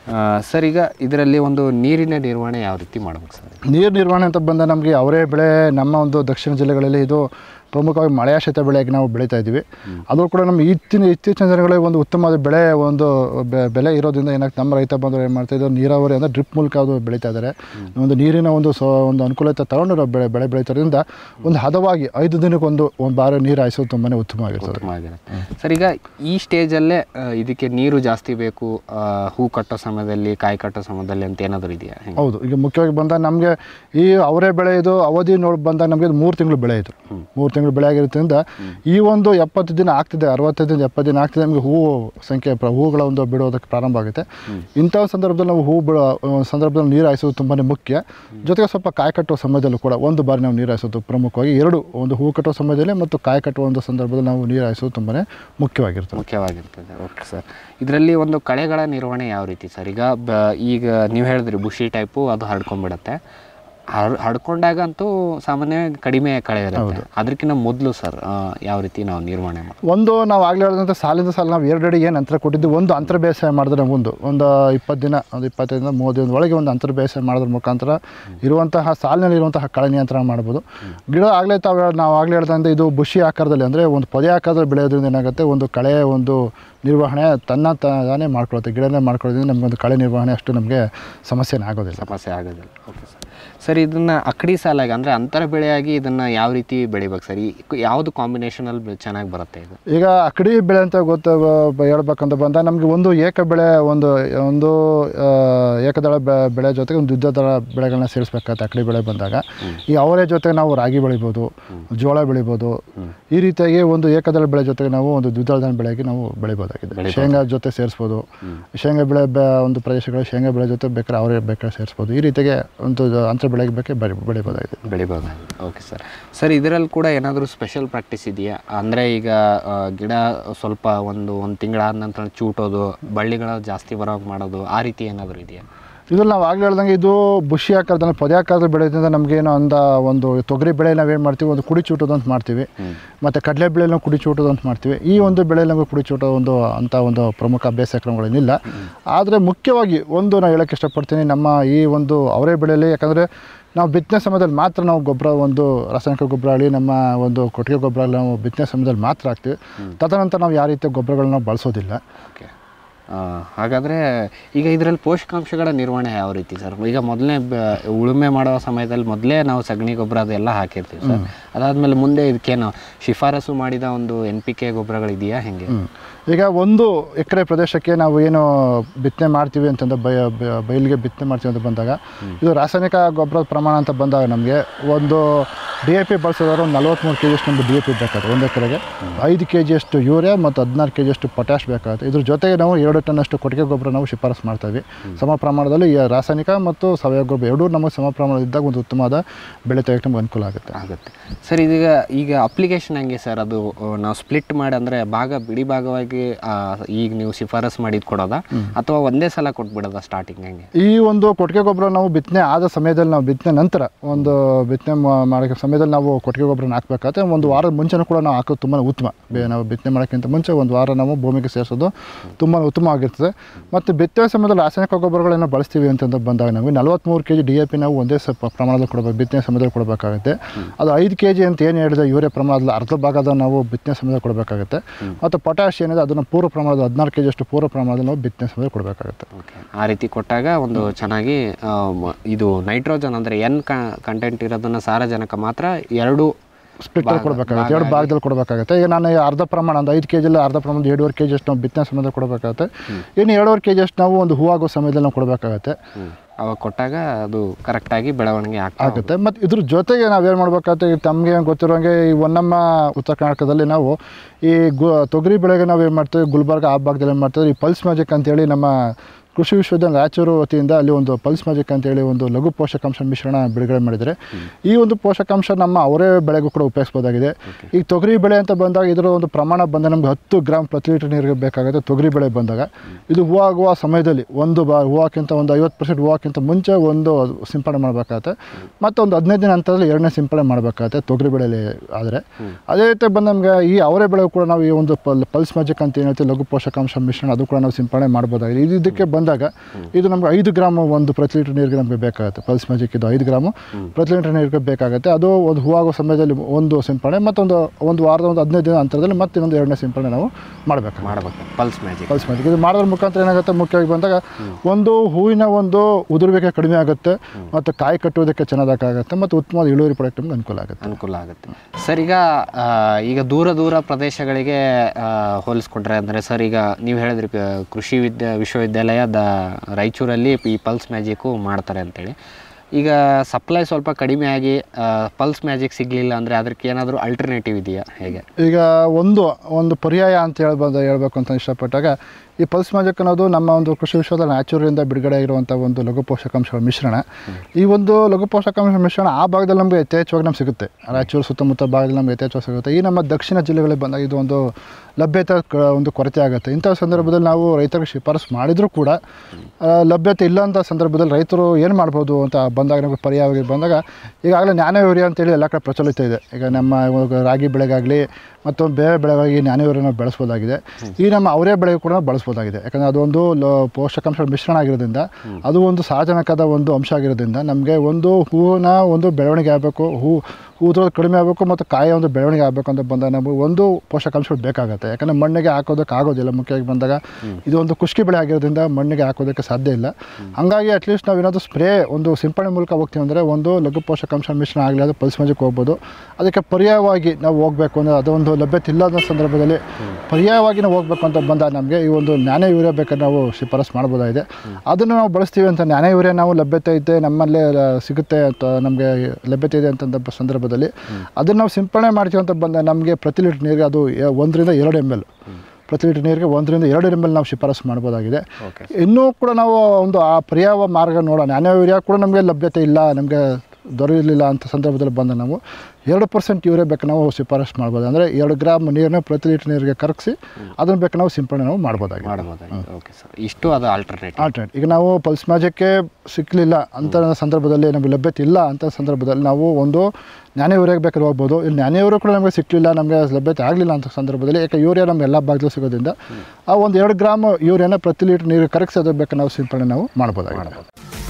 ಸರ್ ಈಗ ಇದರಲ್ಲಿ ಒಂದು ನೀರಿನ ನಿರ್ವಹಣೆ ಯಾವ ರೀತಿ ಮಾಡ್ಬೇಕು ಸರ್ ನೀರು ನಿರ್ವಹಣೆ ಅಂತ ಬಂದ ನಮಗೆ ಅವರೇ ಬೆಳೆ ನಮ್ಮ ಒಂದು ದಕ್ಷಿಣ ಜಿಲ್ಲೆಗಳಲ್ಲಿ ಇದು ಪ್ರಮುಖವಾಗಿ ಮಳೆಯಾಶ್ರಿತ ಬೆಳೆಯಾಗಿ ನಾವು ಬೆಳೀತಾ ಇದ್ದೀವಿ ಅದು ಕೂಡ ನಮ್ಮ ಇತ್ತಿನ ಇತ್ತೀಚಿನ ದಿನಗಳಲ್ಲಿ ಒಂದು ಉತ್ತಮವಾದ ಬೆಳೆ ಒಂದು ಬೆ- ಬೆಲೆ ಇರೋದ್ರಿಂದ ಏನಾಗ್ತದೆ ನಮ್ಮ ರೈತ ಬಂಧುಗಳು ಏನು ಮಾಡ್ತಾ ಇದ್ದಾರೆ ನೀರಾವರಿ ಅಂದರೆ ಡ್ರಿಪ್ ಮೂಲಕ ಅದು ಬೆಳೀತಾ ಇದ್ದಾರೆ ಒಂದು ನೀರಿನ ಒಂದು ಸೊ ಒಂದು ಅನುಕೂಲತೆ ತಗೊಂಡು ನಾವು ಬೆಳೆ ಬೆಳೆ ಬೆಳೀತಾರಿಂದ ಒಂದು ಹದವಾಗಿ ಐದು ದಿನಕ್ಕೊಂದು ಒಂದು ಬಾರಿ ನೀರು ಹಾಯಿಸೋದು ತುಂಬಾ ಉತ್ತಮವಾಗಿರ್ತದೆ ಉತ್ತಮವಾಗಿರುತ್ತೆ ಸರ್ ಈಗ ಈ ಸ್ಟೇಜಲ್ಲೇ ಆ, ಇದಕ್ಕೆ ನೀರು ಜಾಸ್ತಿ ಬೇಕು ಆ, ಹೂ ಕಟ್ಟೋ ಸಮಯದಲ್ಲಿ ಕಾಯಿ ಕಟ್ಟೋ ಸಮಯದಲ್ಲಿ ಅಂತ ಏನಾದರೂ ಇದೆಯಾ ಹೆಂಗೆ ಹೌದು ಈಗ ಮುಖ್ಯವಾಗಿ ಬಂದ ನಮಗೆ ಈ ಅವರೇ ಬೆಳೆ ಇದು ಅವಧಿ ನೋಡಿ ಬಂದಾಗ ನಮಗೆ ಮೂರು ತಿಂಗಳು ಬೆಳೆ ಇದು ಮೂರು ತಿಂಗಳು ಬೆಳೆ ಆಗಿರೋದ್ರಿಂದ ಈ ಒಂದು ಎಪ್ಪತ್ತು ದಿನ ಆಗ್ತಿದೆ ಅರವತ್ತೈದರಿಂದ ಎಪ್ಪತ್ತು ದಿನ ಆಗ್ತಿದೆ ನಮಗೆ ಹೂವು ಸಂಖ್ಯೆ ಪ್ರ- ಹೂಗಳ ಒಂದು ಬಿಡೋದಕ್ಕೆ ಪ್ರಾರಂಭ ಆಗುತ್ತೆ ಇಂಥ ಒಂದು ಸಂದರ್ಭದಲ್ಲಿ ನಾವು ಹೂ ಬಿಡೋ ಒಂದು ಸಂದರ್ಭದಲ್ಲಿ ನೀರು ಹಾಯಿಸೋದು ತುಂಬಾ ಮುಖ್ಯ ಜೊತೆಗೆ ಸ್ವಲ್ಪ ಕಾಯಿ ಕಟ್ಟುವ ಸಮಯದಲ್ಲೂ ಕೂಡ ಒಂದು ಬಾರಿ ನಾವು ನೀರು ಹಾಯಿಸೋದು ಪ್ರಮುಖವಾಗಿ ಎರಡು ಒಂದು ಹೂ ಕಟ್ಟುವ ಸಮಯದಲ್ಲಿ ಮತ್ತು ಕಾಯಿ ಕಟ್ಟುವ ಒಂದು ಸಂದರ್ಭದಲ್ಲಿ ನಾವು ನೀರು ಹಾಯಿಸೋದು ತುಂಬಾ ಮುಖ್ಯವಾಗಿರ್ತದೆ ಮುಖ್ಯವಾಗಿರ್ತದೆ ಓಕೆ ಸರ್ ಇದರಲ್ಲಿ ಒಂದು ಕಳೆಗಳ ನಿರ್ವಹಣೆ ಯಾವ ರೀತಿ ಸರ್ ಈಗ ಬ ಈಗ ನೀವು ಹೇಳಿದ್ರಿ ಬುಷಿ ಟೈಪು ಅದು ಹರಡ್ಕೊಂಡ್ಬಿಡತ್ತೆ ಹರ್ ಹಡ್ಕೊಂಡಾಗ ಅಂತೂ ಸಾಮಾನ್ಯವಾಗಿ ಕಡಿಮೆ ಕಳೆ ಇರುತ್ತೆ ಅದಕ್ಕಿಂತ ಮೊದಲು ಸರ್ ಯಾವ ರೀತಿ ನಾವು ನಿರ್ವಹಣೆ ಮಾಡಿ ಒಂದು ನಾವು ಆಗಲೇ ಹೇಳಿದಂಥ ಸಾಲಿಂದ ಸಾಲ ನಾವು ಎರಡು ಅಡಿ ಏನು ಅಂತರ ಕೊಟ್ಟಿದ್ದು ಒಂದು ಅಂತರ ಬೇಸಾಯ ಮಾಡಿದ್ರೆ ಒಂದು ಒಂದು ಇಪ್ಪತ್ತು ದಿನ ಒಂದು ಇಪ್ಪತ್ತೈದರಿಂದ ಮೂವತ್ತು ದಿನದ ಒಳಗೆ ಒಂದು ಅಂತರ ಬೇಸಾಯ ಮಾಡೋದ್ರ ಮುಖಾಂತರ ಇರುವಂತಹ ಸಾಲಿನಲ್ಲಿ ಇರುವಂತಹ ಕಳೆ ನಿಯಂತ್ರಣ ಮಾಡ್ಬೋದು ಗಿಡ ಆಗಲೇ ತಾವು ಹೇಳ್- ನಾವು ಆಗಲೇ ಹೇಳ್ದಂತೆ ಇದು ಬುಷಿ ಆಕಾರದಲ್ಲಿ ಅಂದರೆ ಒಂದು ಪೊದೆ ಆಕಾರದಲ್ಲಿ ಬೆಳೆಯೋದ್ರಿಂದ ಏನಾಗುತ್ತೆ ಒಂದು ಕಳೆ ಒಂದು ನಿರ್ವಹಣೆ ತನ್ನ ತಾನೇ ಮಾಡ್ಕೊಳುತ್ತೆ ಗಿಡನೇ ಮಾಡ್ಕೊಳ್ಳೋದ್ರಿಂದ ನಮಗೊಂದು ಕಳೆ ನಿರ್ವಹಣೆ ಅಷ್ಟು ನಮಗೆ ಸಮಸ್ಯೆನೇ ಆಗೋದಿಲ್ಲ ಸಮಸ್ಯೆ ಆಗೋದಿಲ್ಲ ಓಕೆ ಸರ್ ಸರ್ ಇದನ್ನು ಅಕ್ಕಡಿ ಸಾಲಾಗಿ ಅಂದರೆ ಅಂತರ ಬೆಳೆಯಾಗಿ ಇದನ್ನು ಯಾವ ರೀತಿ ಬೆಳಿಬೇಕು ಸರ್ ಈ ಯಾವುದು ಕಾಂಬಿನೇಷನಲ್ಲಿ ಚೆನ್ನಾಗಿ ಬರುತ್ತೆ ಇದು ಈಗ ಅಕಡಿ ಬೆಳೆ ಅಂತ ಗೊತ್ತ ಬ- ಹೇಳ್ಬೇಕಂತ ಬಂದ ನಮಗೆ ಒಂದು ಏಕ ಬೆಳೆ ಒಂದು ಒಂದು ಆ, ಏಕದಳ ಬೆ- ಬೆಳೆ ಜೊತೆಗೆ ಒಂದು ದ್ವಿದಳ ಬೆಳೆಗಳನ್ನ ಸೇರಿಸ್ಬೇಕಾಗತ್ತೆ ಅಕಡಿ ಬೆಳೆ ಬಂದಾಗ ಈ ಅವರೇ ಜೊತೆಗೆ ನಾವು ರಾಗಿ ಬೆಳಿಬೋದು ಜೋಳ ಬೆಳಿಬೋದು ಈ ರೀತಿಯಾಗಿ ಒಂದು ಏಕದಳ ಬೆಳೆ ಜೊತೆಗೆ ನಾವು ಒಂದು ದ್ವಿದಳ ಬೆಳೆಗೆ ನಾವು ಬೆಳಿಬೋದಾಗಿದೆ ಶೇಂಗಾ ಜೊತೆ ಸೇರಿಸ್ಬೋದು ಶೇಂಗಾ ಬೆಳೆ ಬೆ- ಒಂದು ಪ್ರದೇಶಗಳು ಶೇಂಗಾ ಬೆಳೆ ಜೊತೆ ಬೇಕಾದ್ರೆ ಅವರೇ ಬೇಕಾದ್ರೆ ಸೇರಿಸ್ಬೋದು ಈ ರೀತಿಗೆ ಒಂದು ಅಂತರ ಬೆಳೆಗೆ ಬೇಕೆ ಬೆಳಿ ಬೆಳಿಬೋದಾಗಿದೆ ಬೆಳಿಬೋದಾಗಿದೆ ಓಕೆ ಸರ್ ಸರ್ ಇದರಲ್ಲಿ ಕೂಡ ಏನಾದರೂ ಸ್ಪೆಷಲ್ ಪ್ರಾಕ್ಟೀಸ್ ಇದೆಯಾ ಅಂದರೆ ಈಗ ಆ, ಗಿಡ ಸ್ವಲ್ಪ ಒಂದು ಒಂದು ತಿಂಗಳಾದ ನಂತರ ಚೂಟೋದು ಬಳ್ಳಿಗಳು ಜಾಸ್ತಿ ಬರೋಕೆ ಮಾಡೋದು ಆ ರೀತಿ ಏನಾದರೂ ಇದೆಯಾ ಇದ್ರಲ್ಲಿ ನಾವು ಆಗಲೇ ಹೇಳ್ದಂಗೆ ಇದು ಬುಷಿ ಆಕಾರದಲ್ಲಿ ಪೊದೆ ಆಕಾರದ ಬೆಳೆದಿಂದ ನಮಗೇನು ಅಂದ ಒಂದು ತೊಗರಿ ಬೆಳೆ ನಾವೇನು ಮಾಡ್ತೀವಿ ಒಂದು ಕುಡಿ ಚೂಟೋದು ಅಂತ ಮಾಡ್ತೀವಿ ಮತ್ತು ಕಡಲೆ ಬೆಳೆ ನಾವು ಕುಡಿ ಚೂಟೋದು ಅಂತ ಮಾಡ್ತೀವಿ ಈ ಒಂದು ಬೆಳೆ ನಮಗೆ ಕುಡಿ ಚೂಟೋ ಒಂದು ಅಂಥ ಒಂದು ಪ್ರಮುಖ ಅಭ್ಯಾಸ ಕ್ರಮಗಳೇನಿಲ್ಲ ಆದರೆ ಮುಖ್ಯವಾಗಿ ಒಂದು ನಾನು ಹೇಳೋಕ್ಕೆ ಇಷ್ಟಪಡ್ತೀನಿ ನಮ್ಮ ಈ ಒಂದು ಅವರೇ ಬೆಳೆಯಲ್ಲಿ ಯಾಕಂದರೆ ನಾವು ಬಿತ್ತನೆ ಸಮಯದಲ್ಲಿ ಮಾತ್ರ ನಾವು ಗೊಬ್ಬರ ಒಂದು ರಾಸಾಯನಿಕ ಗೊಬ್ಬರ ಆಗಲಿ ನಮ್ಮ ಒಂದು ಕೊಟ್ಟಿಗೆ ಗೊಬ್ಬರ ಆಗಲಿ ನಾವು ಬಿತ್ತನೆ ಸಮಯದಲ್ಲಿ ಮಾತ್ರ ಹಾಕ್ತೀವಿ ತದನಂತರ ನಾವು ಯಾವ ರೀತಿಯ ಗೊಬ್ಬರಗಳನ್ನ ನಾವು ಬಳಸೋದಿಲ್ಲ ಓಕೆ ಹಾಗಾದರೆ ಈಗ ಇದರಲ್ಲಿ ಪೋಷಕಾಂಶಗಳ ನಿರ್ವಹಣೆ ಯಾವ ರೀತಿ ಸರ್ ಈಗ ಮೊದಲನೇ ಉಳುಮೆ ಮಾಡೋ ಸಮಯದಲ್ಲಿ ಮೊದಲೇ ನಾವು ಸಗಣಿ ಗೊಬ್ಬರ ಅದೆಲ್ಲ ಹಾಕಿರ್ತೀವಿ ಸರ್ ಅದಾದಮೇಲೆ ಮುಂದೆ ಇದಕ್ಕೇನು ಶಿಫಾರಸು ಮಾಡಿದ ಒಂದು ಎನ್ ಪಿ ಕೆ ಗೊಬ್ಬರಗಳಿದೆಯಾ ಹೇಗೆ ಹ್ಮ್. ಈಗ ಒಂದು ಎಕರೆ ಪ್ರದೇಶಕ್ಕೆ ನಾವು ಏನು ಬಿತ್ತನೆ ಮಾಡ್ತೀವಿ ಅಂತಂದ್ರೆ ಬಯ ಬ- ಬಯಲಿಗೆ ಬಿತ್ತನೆ ಮಾಡ್ತೀವಿ ಅಂತ ಬಂದಾಗ ಇದು ರಾಸಾಯನಿಕ ಗೊಬ್ಬರದ ಪ್ರಮಾಣ ಅಂತ ಬಂದಾಗ ನಮಗೆ ಒಂದು ಡಿ ಎ ಪಿ ಬಳಸೋದಾದ್ರೆ ಒಂದು ನಲ್ವತ್ತ್ಮೂರು ಕೆ ಜಿಯಷ್ಟು ನಮಗೆ ಡಿ ಎ ಪಿ ಬೇಕಾಗುತ್ತೆ ಒಂದು ಎಕರೆಗೆ ಐದು ಕೆ ಜಿಯಷ್ಟು ಯೂರಿಯಾ ಮತ್ತು ಹದಿನಾರು ಕೆ ಜಿಯಷ್ಟು ಪೊಟ್ಯಾಶ್ ಬೇಕಾಗುತ್ತೆ ಇದ್ರ ಜೊತೆಗೆ ನಾವು ಎರಡು ಟನ್ನಷ್ಟು ಕೊಟ್ಟಿಗೆ ಗೊಬ್ಬರ ನಾವು ಶಿಫಾರಸು ಮಾಡ್ತೀವಿ ಸಮ ಪ್ರಮಾಣದಲ್ಲಿ ಈ ರಾಸಾಯನಿಕ ಮತ್ತು ಸಾವಯವ ಗೊಬ್ಬರ ಎರಡೂ ನಮಗೆ ಸಮ ಪ್ರಮಾಣದಿದ್ದಾಗ ಒಂದು ಉತ್ತಮವಾದ ಬೆಳೆ ತೆಗೆಯಕ್ಕೆ ನಮ್ಗೆ ಅನುಕೂಲ ಆಗುತ್ತೆ ಆಗುತ್ತೆ ಸರ್ ಇದೀಗ ಈಗ ಅಪ್ಲಿಕೇಶನ್ ಹೆಂಗೆ ಸರ್ ಅದು ಆ, ನಾವು ಸ್ಪ್ಲಿಟ್ ಮಾಡಿ ಅಂದರೆ ಭಾಗ ಬಿಡಿ ಭಾಗವಾಗಿ ಆ, ಈಗ ನೀವು ಶಿಫಾರಸ್ ಮಾಡಿದ್ ಕೊಡೋದಾ ಅಥವಾ ಒಂದೇ ಸಲ ಕೊಟ್ಬಿಡೋದಾ ಸ್ಟಾರ್ಟಿಂಗ್ ಹೆಂಗೆ ಈ ಒಂದು ಕೊಟ್ಟಿಗೆ ಗೊಬ್ಬರ ನಾವು ಬಿತ್ತನೆ ಆದ ಸಮಯದಲ್ಲಿ ನಾವು ಬಿತ್ತನೆ ನಂತರ ಒಂದು ಬಿತ್ತನೆ ಮಾಡೋ ಸಮಯದಲ್ಲಿ ನಾವು ಕೊಟ್ಟಿಗೆ ಗೊಬ್ಬರನ ಹಾಕ್ಬೇಕಾಗುತ್ತೆ ಒಂದು ವಾರದ ಮುಂಚೆನೂ ಕೂಡ ನಾವು ಹಾಕೋದು ತುಂಬಾ ಉತ್ತಮ ಬೇ- ನಾವು ಬಿತ್ತನೆ ಮಾಡೋಕ್ಕಿಂತ ಮುಂಚೆ ಒಂದು ವಾರ ನಾವು ಭೂಮಿಗೆ ಸೇರಿಸೋದು ತುಂಬ ಉತ್ತಮವಾಗಿರ್ತದೆ ಮತ್ತು ಬಿತ್ತನೆ ಸಮಯದಲ್ಲಿ ರಾಸಾಯನಿಕ ಗೊಬ್ಬರಗಳನ್ನು ಬಳಸ್ತೀವಿ ಅಂತಂದು ಬಂದಾಗ ನಮಗೆ ನಲ್ವತ್ತ್ಮೂರು K G D A P ನಾವು ಒಂದೇ ಸ ಪ್ರಮಾಣದಲ್ಲಿ ಕೊಡಬೇಕು ಬಿತ್ತನೆ ಸಮಯದಲ್ಲಿ ಕೊಡಬೇಕಾಗುತ್ತೆ ಅದು ಐದು ಕೆ ಜಿ ಅಂತ ಏನು ಹೇಳಿದೆ ಯೂರಿಯಾ ಪ್ರಮಾಣದಲ್ಲಿ ಅರ್ಧ ಭಾಗದ ನಾವು ಬಿತ್ತನೆ ಸಮಯದಲ್ಲಿ ಕೊಡಬೇಕಾಗುತ್ತೆ ಮತ್ತು ಪೊಟ್ಯಾಶ್ ಏನಿದೆ ಅದನ್ನು ಪೂರ್ವ ಪ್ರಮಾಣದ ಹದಿನಾರು ಕೆ ಜಿಯಷ್ಟು ಪೂರ್ವ ಪ್ರಮಾಣದಲ್ಲಿ ನಾವು ಬಿತ್ತನೆ ಸಮಯದಲ್ಲಿ ಕೊಡಬೇಕಾಗುತ್ತೆ ಓಕೆ ಆ ರೀತಿ ಕೊಟ್ಟಾಗ ಒಂದು ಚೆನ್ನಾಗಿ ಆ, ಮ- ಇದು ನೈಟ್ರೋಜನ್ ಅಂದರೆ ಎನ್ ಕಂಟೆಂಟ್ ಇರೋದನ್ನ ಸಾರಜನಕ ಮಾತ್ರ ಎರಡು ಸ್ಪ್ಲಿಟ್ ಭಾಗ- ಕೊಡಬೇಕಾಗುತ್ತೆ ಎರಡು ಭಾಗದಲ್ಲಿ ಕೊಡಬೇಕಾಗುತ್ತೆ ಈಗ ನಾನು ಅರ್ಧ ಪ್ರಮಾಣ ಒಂದು ಐದು ಕೆ ಜಿಯಲ್ಲಿ ಅರ್ಧ ಪ್ರಮಾಣದ ಎರಡೂವರೆ ಕೆ ಜಿಯಷ್ಟು ನಾವು ಬಿತ್ತನೆ ಸಮಯದಲ್ಲಿ ಕೊಡಬೇಕಾಗುತ್ತೆ ಇನ್ನು ಎರಡೂವರೆ ಕೆ ಜಿಯಷ್ಟು ನಾವು ಒಂದು ಹೂವಾಗೋ ಸಮಯದಲ್ಲಿ ನಾವು ಕೊಡಬೇಕಾಗುತ್ತೆ ಹ್ಮ್. ಅವಾಗ ಕೊಟ್ಟಾಗ ಅದು ಕರೆಕ್ಟಾಗಿ ಬೆಳವಣಿಗೆ ಆಗ್ತಾ ಆಗುತ್ತೆ ಮತ್ತು ಇದ್ರ ಜೊತೆಗೆ ನಾವೇನು ಮಾಡ್ಬೇಕಾಗುತ್ತೆ ಈಗ ತಮಗೆ ಗೊತ್ತಿರೋಂಗೆ ಈ ಒನ್ನಮ್ಮ ಉತ್ತರ ಕರ್ನಾಟಕದಲ್ಲಿ ನಾವು ಈ ಗು ತೊಗರಿ ಬೆಳೆಗೆ ನಾವು ಏನು ಮಾಡ್ತೀವಿ ಗುಲ್ಬರ್ಗ ಆ ಭಾಗದಲ್ಲಿ ಏನು ಮಾಡ್ತೀವಿ ಈ ಪಲ್ಸ್ ಮ್ಯಾಜಿಕ್ ಅಂತೇಳಿ ನಮ್ಮ ಕೃಷಿ ವಿಶ್ವವಿದ್ಯಾಲಯ ರಾಯಚೂರು ವತಿಯಿಂದ ಅಲ್ಲಿ ಒಂದು ಪಲ್ಸ್ ಮ್ಯಾಜಿಕ್ ಅಂತೇಳಿ ಒಂದು ಲಘು ಪೋಷಕಾಂಶ ಮಿಶ್ರಣ ಬಿಡುಗಡೆ ಮಾಡಿದರೆ ಈ ಒಂದು ಪೋಷಕಾಂಶ ನಮ್ಮ ಅವರೇ ಬೆಳೆಗೂ ಕೂಡ ಉಪಯೋಗಿಸ್ಬೋದಾಗಿದೆ ಈಗ ತೊಗರಿ ಬೆಳೆ ಅಂತ ಬಂದಾಗ ಇದರ ಒಂದು ಪ್ರಮಾಣ ಬಂದ ನಮಗೆ ಹತ್ತು ಗ್ರಾಮ್ ಪ್ರತಿ ಲೀಟರ್ ನೀರಿಗೆ ಬೇಕಾಗುತ್ತೆ ತೊಗರಿ ಬೆಳೆ ಬಂದಾಗ ಇದು ಹೂವಾಗುವ ಸಮಯದಲ್ಲಿ ಒಂದು ಬಾ ಹೂವಕ್ಕಿಂತ ಒಂದು ಐವತ್ತು ಪರ್ಸೆಂಟ್ ಹೂವಕ್ಕಿಂತ ಮುಂಚೆ ಒಂದು ಸಿಂಪಡಣೆ ಮಾಡಬೇಕಾಗತ್ತೆ ಮತ್ತು ಒಂದು ಹದಿನೈದು ದಿನ ನಂತರದಲ್ಲಿ ಎರಡನೇ ಸಿಂಪಡಣೆ ಮಾಡಬೇಕಾಗತ್ತೆ ತೊಗರಿ ಬೆಳೆಯಲ್ಲಿ ಆದರೆ ಅದೇ ರೀತಿ ಬಂದು ನಮಗೆ ಈ ಅವರೇ ಬೆಳೆ ಕೂಡ ನಾವು ಈ ಒಂದು ಪಲ್ ಪಲ್ಸ್ ಮ್ಯಾಜಿಕ್ ಅಂತ ಏನು ಹೇಳ್ತೀವಿ ಲಘು ಪೋಷಕಾಂಶ ಮಿಶ್ರಣ ಅದು ಕೂಡ ನಾವು ಸಿಂಪಡಣೆ ಮಾಡ್ಬೋದಾಗಿದೆ ಇದು ಇದಕ್ಕೆ ಬಂದಾಗ ಇದು ನಮ್ಗೆ ಐದು ಗ್ರಾಮ್ ಒಂದು ಪ್ರತಿ ಲೀಟರ್ ನೀರಿಗೆ ನಮಗೆ ಬೇಕಾಗುತ್ತೆ ಪಲ್ಸ್ ಮ್ಯಾಜಿಕ್ ಇದು ಐದು ಗ್ರಾಮು ಪ್ರತಿ ಲೀಟರ್ ನೀರಿಗೆ ಬೇಕಾಗುತ್ತೆ ಅದು ಒಂದು ಹೂವಾಗೋ ಸಮಯದಲ್ಲಿ ಒಂದು ಸಿಂಪಡಣೆ ಮತ್ತೊಂದು ಒಂದು ವಾರದ ಒಂದು ಹದಿನೈದು ದಿನ ಅಂತರದಲ್ಲಿ ಮತ್ತೆ ಇನ್ನೊಂದು ಎರಡನೇ ಸಿಂಪಡಣೆ ನಾವು ಮಾಡಬೇಕು ಮಾಡಬೇಕು ಪಲ್ಸ್ ಮ್ಯಾಜಿಕ್ ಪಲ್ಸ್ ಮ್ಯಾಜಿಕ್ ಇದು ಮಾಡೋದ್ರ ಮುಖಾಂತರ ಏನಾಗುತ್ತೆ ಮುಖ್ಯವಾಗಿ ಬಂದಾಗ ಒಂದು ಹೂವಿನ ಒಂದು ಉದುರುವಿಕೆ ಕಡಿಮೆ ಆಗುತ್ತೆ ಮತ್ತು ಕಾಯಿ ಕಟ್ಟುವುದಕ್ಕೆ ಚೆನ್ನಾಗಾಗುತ್ತೆ ಮತ್ತು ಉತ್ತಮವಾದ ಇಳುವರಿ ಪಡೆಯಕ್ಕೆ ನಮ್ಗೆ ಅನುಕೂಲ ಆಗುತ್ತೆ ಅನುಕೂಲ ಆಗುತ್ತೆ ಸರ್ ಈಗ ಆ, ಈಗ ದೂರ ದೂರ ಪ್ರದೇಶಗಳಿಗೆ ಆ, ಹೋಲಿಸ್ಕೊಂಡ್ರೆ ಅಂದರೆ ಸರ್ ಈಗ ನೀವು ಹೇಳಿದ್ರಿ ಕ- ಕೃಷಿ ವಿದ್ಯಾ ವಿಶ್ವವಿದ್ಯಾಲಯದ ರಾಯಚೂರಲ್ಲಿ ಈ ಪಲ್ಸ್ ಮ್ಯಾಜಿಕ್ಕು ಮಾಡ್ತಾರೆ ಅಂತೇಳಿ ಈಗ ಸಪ್ಲೈ ಸ್ವಲ್ಪ ಕಡಿಮೆ ಆಗಿ ಪಲ್ಸ್ ಮ್ಯಾಜಿಕ್ ಸಿಗಲಿಲ್ಲ ಅಂದರೆ ಅದಕ್ಕೆ ಏನಾದರೂ ಅಲ್ಟರ್ನೇಟಿವ್ ಇದೆಯಾ ಹೇಗೆ ಈಗ ಒಂದು ಒಂದು ಪರ್ಯಾಯ ಅಂತ ಹೇಳ್ಬೋದು ಹೇಳ್ಬೇಕು ಅಂತ ಇಷ್ಟಪಟ್ಟಾಗ ಈ ಪಲ್ಸ್ ಮ್ಯಾಜಿಕ್ ಅನ್ನೋದು ನಮ್ಮ ಒಂದು ಕೃಷಿ ವಿಶ್ವದ ನ್ಯಾಚುರಿಂದ ಬಿಡುಗಡೆ ಆಗಿರುವಂಥ ಒಂದು ಲಘು ಪೋಷಕಾಂಶಗಳ ಮಿಶ್ರಣ ಈ ಒಂದು ಲಘು ಪೋಷಕಾಂಶ ಮಿಶ್ರಣ ಆ ಭಾಗದಲ್ಲಿ ನಮಗೆ ಯಥೇಚ್ಛವಾಗಿ ನಮ್ಗೆ ಸಿಗುತ್ತೆ ರಾಯಚೂರು ಸುತ್ತಮುತ್ತ ಭಾಗದಲ್ಲಿ ನಮಗೆ ಯಥೇಚ್ಛವಾಗಿ ಸಿಗುತ್ತೆ ಈ ನಮ್ಮ ದಕ್ಷಿಣ ಜಿಲ್ಲೆಗಳಿಗೆ ಬಂದಾಗ ಇದು ಒಂದು ಲಭ್ಯತೆ ಕ- ಒಂದು ಕೊರತೆ ಆಗುತ್ತೆ ಇಂಥ ಸಂದರ್ಭದಲ್ಲಿ ನಾವು ರೈತರಿಗೆ ಶಿಫಾರಸು ಮಾಡಿದರೂ ಕೂಡ ಆ, ಲಭ್ಯತೆ ಇಲ್ಲ ಅಂತ ಸಂದರ್ಭದಲ್ಲಿ ರೈತರು ಏನು ಮಾಡ್ಬೋದು ಅಂತ ಬಂದಾಗ ನಮಗೆ ಪರ್ಯಾಯವಾಗಿ ಬಂದಾಗ ಈಗಾಗಲೇ ಜ್ಞಾನ ಯೂರಿಯಾ ಅಂತೇಳಿ ಎಲ್ಲ ಕಡೆ ಪ್ರಚಲಿತ ಇದೆ ಈಗ ನಮ್ಮ ಇವಾಗ ರಾಗಿ ಬೆಳೆಗಾಗಲಿ ಮತ್ತು ಬೇರೆ ಬೆಳೆಗಾಗಿ ಜ್ಞಾನ ಯೂರಿಯಾನ ಬೆಳೆಸ್ಬೋದಾಗಿದೆ ಈ ನಮ್ಮ ಅವರೇ ಬೆಳೆಗೂ ಕೂಡ ಬಳಸ್ಬೋದಾಗಿದೆ ಯಾಕಂದರೆ ಅದೊಂದು ಲ ಪೋಷಕಾಂಶ ಮಿಶ್ರಣ ಆಗಿರೋದ್ರಿಂದ ಅದು ಒಂದು ಸಾರಜನಕದ ಒಂದು ಅಂಶ ಆಗಿರೋದ್ರಿಂದ ನಮಗೆ ಒಂದು ಹೂವಿನ ಒಂದು ಬೆಳವಣಿಗೆ ಆಗಬೇಕು ಹೂ ಹೂದ್ರೋದು ಕಡಿಮೆ ಆಗಬೇಕು ಮತ್ತು ಕಾಯಿ ಒಂದು ಬೆಳವಣಿಗೆ ಆಗಬೇಕು ಅಂತ ಬಂದಾಗ ನಮಗೆ ಒಂದು ಪೋಷಕಾಂಶಗಳು ಬೇಕಾಗುತ್ತೆ ಯಾಕಂದರೆ ಮಣ್ಣಿಗೆ ಹಾಕೋದಕ್ಕೆ ಆಗೋದಿಲ್ಲ ಮುಖ್ಯವಾಗಿ ಬಂದಾಗ ಇದು ಒಂದು ಖುಷ್ಕಿ ಬೆಳೆ ಆಗಿರೋದ್ರಿಂದ ಮಣ್ಣಿಗೆ ಹಾಕೋದಕ್ಕೆ ಸಾಧ್ಯ ಇಲ್ಲ ಹಾಗಾಗಿ ಅಟ್ಲೀಸ್ಟ್ ನಾವು ಏನಾದರೂ ಸ್ಪ್ರೇ ಒಂದು ಸಿಂಪಡಣೆ ಮೂಲಕ ಹೋಗ್ತೀವಿ ಅಂದರೆ ಒಂದು ಲಘು ಪೋಷಕಾಂಶ ಮಿಶ್ರಣ ಆಗಲಿ ಅದು ಪಲ್ಸ್ ಮ್ಯಾಜಿಕ್ ಹೋಗ್ಬೋದು ಅದಕ್ಕೆ ಪರ್ಯಾಯವಾಗಿ ನಾವು ಹೋಗಬೇಕು ಅಂದರೆ ಅದೊಂದು ಲಭ್ಯತೆ ಇಲ್ಲದ ಸಂದರ್ಭದಲ್ಲಿ ಪರ್ಯಾಯವಾಗಿ ನಾವು ಹೋಗ್ಬೇಕು ಅಂತ ಬಂದಾಗ ನಮಗೆ ಈ ಒಂದು ಜ್ಞಾನ ಯೂರಿಯಾ ಬೇಕಾದ್ರೆ ನಾವು ಶಿಫಾರಸ್ ಮಾಡ್ಬೋದಾಗಿದೆ ಅದನ್ನು ನಾವು ಬಳಸ್ತೀವಿ ಅಂತ ಜ್ಞಾನ ಯೂರಿಯಾ ನಾವು ಲಭ್ಯತೆ ಇದೆ ನಮ್ಮಲ್ಲೇ ಆ, ಸಿಗುತ್ತೆ ಅಂತ ನಮಗೆ ಲಭ್ಯತೆ ಇದೆ ಅಂತ ಸಂದರ್ಭದಲ್ಲಿ ಅದನ್ನು ನಾವು ಸಿಂಪಡಣೆ ಮಾಡ್ತೀವಿ ಅಂತ ಬಂದ ನಮಗೆ ಪ್ರತಿ ಲೀಟರ್ ನೀರಿಗೆ ಅದು ಎ- ಒಂದರಿಂದ ಎರಡು ಎಮ್ ಎಲ್ ಪ್ರತಿ ಲೀಟರ್ ನೀರಿಗೆ ಒಂದರಿಂದ ಎರಡು ಎಮ್ ಎಲ್ ನಾವು ಶಿಫಾರಸು ಮಾಡ್ಬೋದಾಗಿದೆ ಓಕೆ ಇನ್ನೂ ಕೂಡ ನಾವು ಒಂದು ಆ ಪರ್ಯಾಯ ಮಾರ್ಗ ನೋಡೋಣ ನ್ಯಾನೋ ಯೂರಿಯಾ ಕೂಡ ನಮಗೆ ಲಭ್ಯತೆ ಇಲ್ಲ ನಮಗೆ ದೊರೆಯಲಿಲ್ಲ ಅಂತ ಸಂದರ್ಭದಲ್ಲಿ ಬಂದ ನಾವು ಎರಡು ಪರ್ಸೆಂಟ್ ಯೂರಿಯಾ ಬೇಕು ನಾವು ಶಿಫಾರಸು ಮಾಡ್ಬೋದು ಅಂದರೆ ಎರಡು ಗ್ರಾಮ್ ನೀರನ್ನ ಪ್ರತಿ ಲೀಟರ್ ನೀರಿಗೆ ಕರಗಿಸಿ ಅದನ್ನು ಬೇಕು ನಾವು ಸಿಂಪಡಣೆ ನಾವು ಮಾಡ್ಬೋದಾಗಿದೆ ಮಾಡ್ಬೋದಾಗಿದೆ ಓಕೆ ಸರ್ ಇಷ್ಟು ಅದು ಆಲ್ಟರ್ನೇಟಿವ್ ಆಲ್ಟರ್ನೇಟ್ ಈಗ ನಾವು ಪಲ್ಸ್ ಮ್ಯಾಜಿಕ್ಕೆ ಸಿಕ್ಕಲಿಲ್ಲ ಅಂತ ಸಂದರ್ಭದಲ್ಲಿ ನಮಗೆ ಲಭ್ಯತೆ ಇಲ್ಲ ಅಂತ ಸಂದರ್ಭದಲ್ಲಿ ನಾವು ಒಂದು ಜ್ಞಾನ ಯೂರಿಯಾಗೆ ಬೇಕಾದ್ರೆ ಹೋಗ್ಬೋದು ಇಲ್ಲಿ ಜ್ಞಾನ ಯೂರಿಯಾ ಕೂಡ ನಮಗೆ ಸಿಕ್ಕಲಿಲ್ಲ ನಮಗೆ ಲಭ್ಯತೆ ಆಗಲಿಲ್ಲ ಅಂತ ಸಂದರ್ಭದಲ್ಲಿ ಯಾಕೆ ಯೂರಿಯಾ ನಮ್ಗೆ ಎಲ್ಲ ಭಾಗದಲ್ಲೂ ಸಿಗೋದ್ರಿಂದ ಆ ಒಂದು ಎರಡು ಗ್ರಾಮ್ ಯೂರಿಯಾನ ಪ್ರತಿ ಲೀಟರ್ ನೀರು ಕರಗಿಸಿ ಅದು ಬೇಕು ನಾವು ಸಿಂಪಡಣೆ ನಾವು ಮಾಡ್ಬೋದಾಗಿದೆ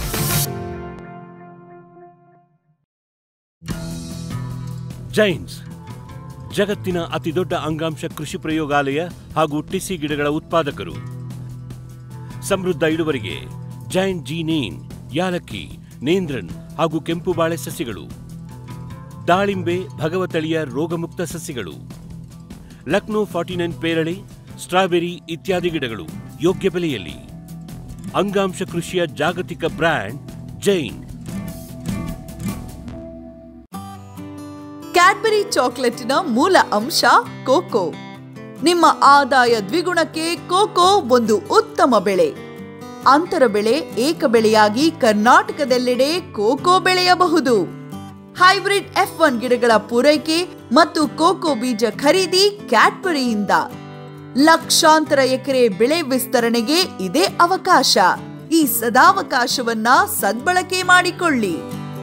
ಜೈನ್ಸ್ ಜಗತ್ತಿನ ಅತಿದೊಡ್ಡ ಅಂಗಾಂಶ ಕೃಷಿ ಪ್ರಯೋಗಾಲಯ ಹಾಗೂ ಟಿಸಿ ಗಿಡಗಳ ಉತ್ಪಾದಕರು ಸಮೃದ್ಧ ಇಳುವರಿಗೆ ಜೈನ್ ಜಿ ನೇನ್ ಯಾಲಕ್ಕಿ ನೇಂದ್ರನ್ ಹಾಗೂ ಕೆಂಪು ಬಾಳೆ ಸಸಿಗಳು ದಾಳಿಂಬೆ ಭಗವತಳಿಯ ರೋಗಮುಕ್ತ ಸಸಿಗಳು ಲಕ್ನೋ ಫಾರ್ಟಿ ನೈನ್ ಪೇರಳೆ ಸ್ಟ್ರಾಬೆರಿ ಇತ್ಯಾದಿ ಗಿಡಗಳು ಯೋಗ್ಯ ಬೆಲೆಯಲ್ಲಿ ಅಂಗಾಂಶ ಕೃಷಿಯ ಜಾಗತಿಕ ಬ್ರ್ಯಾಂಡ್ ಜೈನ್ ಕ್ಯಾಡ್ಬರಿ ಚಾಕೊಲೇಟಿನ ಮೂಲ ಅಂಶ ಕೋಕೋ ನಿಮ್ಮ ಆದಾಯ ದ್ವಿಗುಣಕ್ಕೆ ಕೋಕೋ ಒಂದು ಉತ್ತಮ ಬೆಳೆ ಅಂತರ ಬೆಳೆ ಏಕ ಬೆಳೆಯಾಗಿ ಕರ್ನಾಟಕದೆಲ್ಲೆಡೆ ಕೋಕೋ ಬೆಳೆಯಬಹುದು ಹೈಬ್ರಿಡ್ ಎಫ್ ಒನ್ ಗಿಡಗಳ ಪೂರೈಕೆ ಮತ್ತು ಕೋಕೋ ಬೀಜ ಖರೀದಿ ಕ್ಯಾಡ್ಬರಿಯಿಂದ ಲಕ್ಷಾಂತರ ಎಕರೆ ಬೆಳೆ ವಿಸ್ತರಣೆಗೆ ಇದೇ ಅವಕಾಶ ಈ ಸದಾವಕಾಶವನ್ನ ಸದ್ಬಳಕೆ ಮಾಡಿಕೊಳ್ಳಿ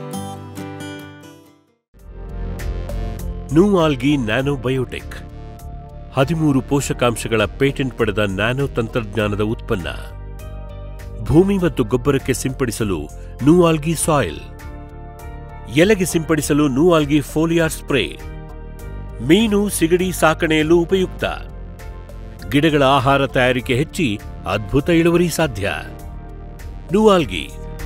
ನೂಆಲ್ಗಿ ನ್ಯಾನೋ ಬಯೋಟೆಕ್ ಹದಿಮೂರು ಪೋಷಕಾಂಶಗಳ ಪೇಟೆಂಟ್ ಪಡೆದ ನ್ಯಾನೋ ತಂತ್ರಜ್ಞಾನದ ಉತ್ಪನ್ನ ಭೂಮಿ ಮತ್ತು ಗೊಬ್ಬರಕ್ಕೆ ಸಿಂಪಡಿಸಲು ನೂಆಲ್ಗಿ ಸಾಯಿಲ್ ಎಲೆಗೆ ಸಿಂಪಡಿಸಲು ನೂಆಲ್ಗಿ ಫೋಲಿಯಾರ್ ಸ್ಪ್ರೇ ಮೀನು ಸಿಗಡಿ ಸಾಕಣೆಯಲ್ಲೂ ಉಪಯುಕ್ತ ಗಿಡಗಳ ಆಹಾರ ತಯಾರಿಕೆ ಹೆಚ್ಚಿ ಅದ್ಭುತ ಇಳುವರಿ ಸಾಧ್ಯ ನೂಆಲ್ಗಿ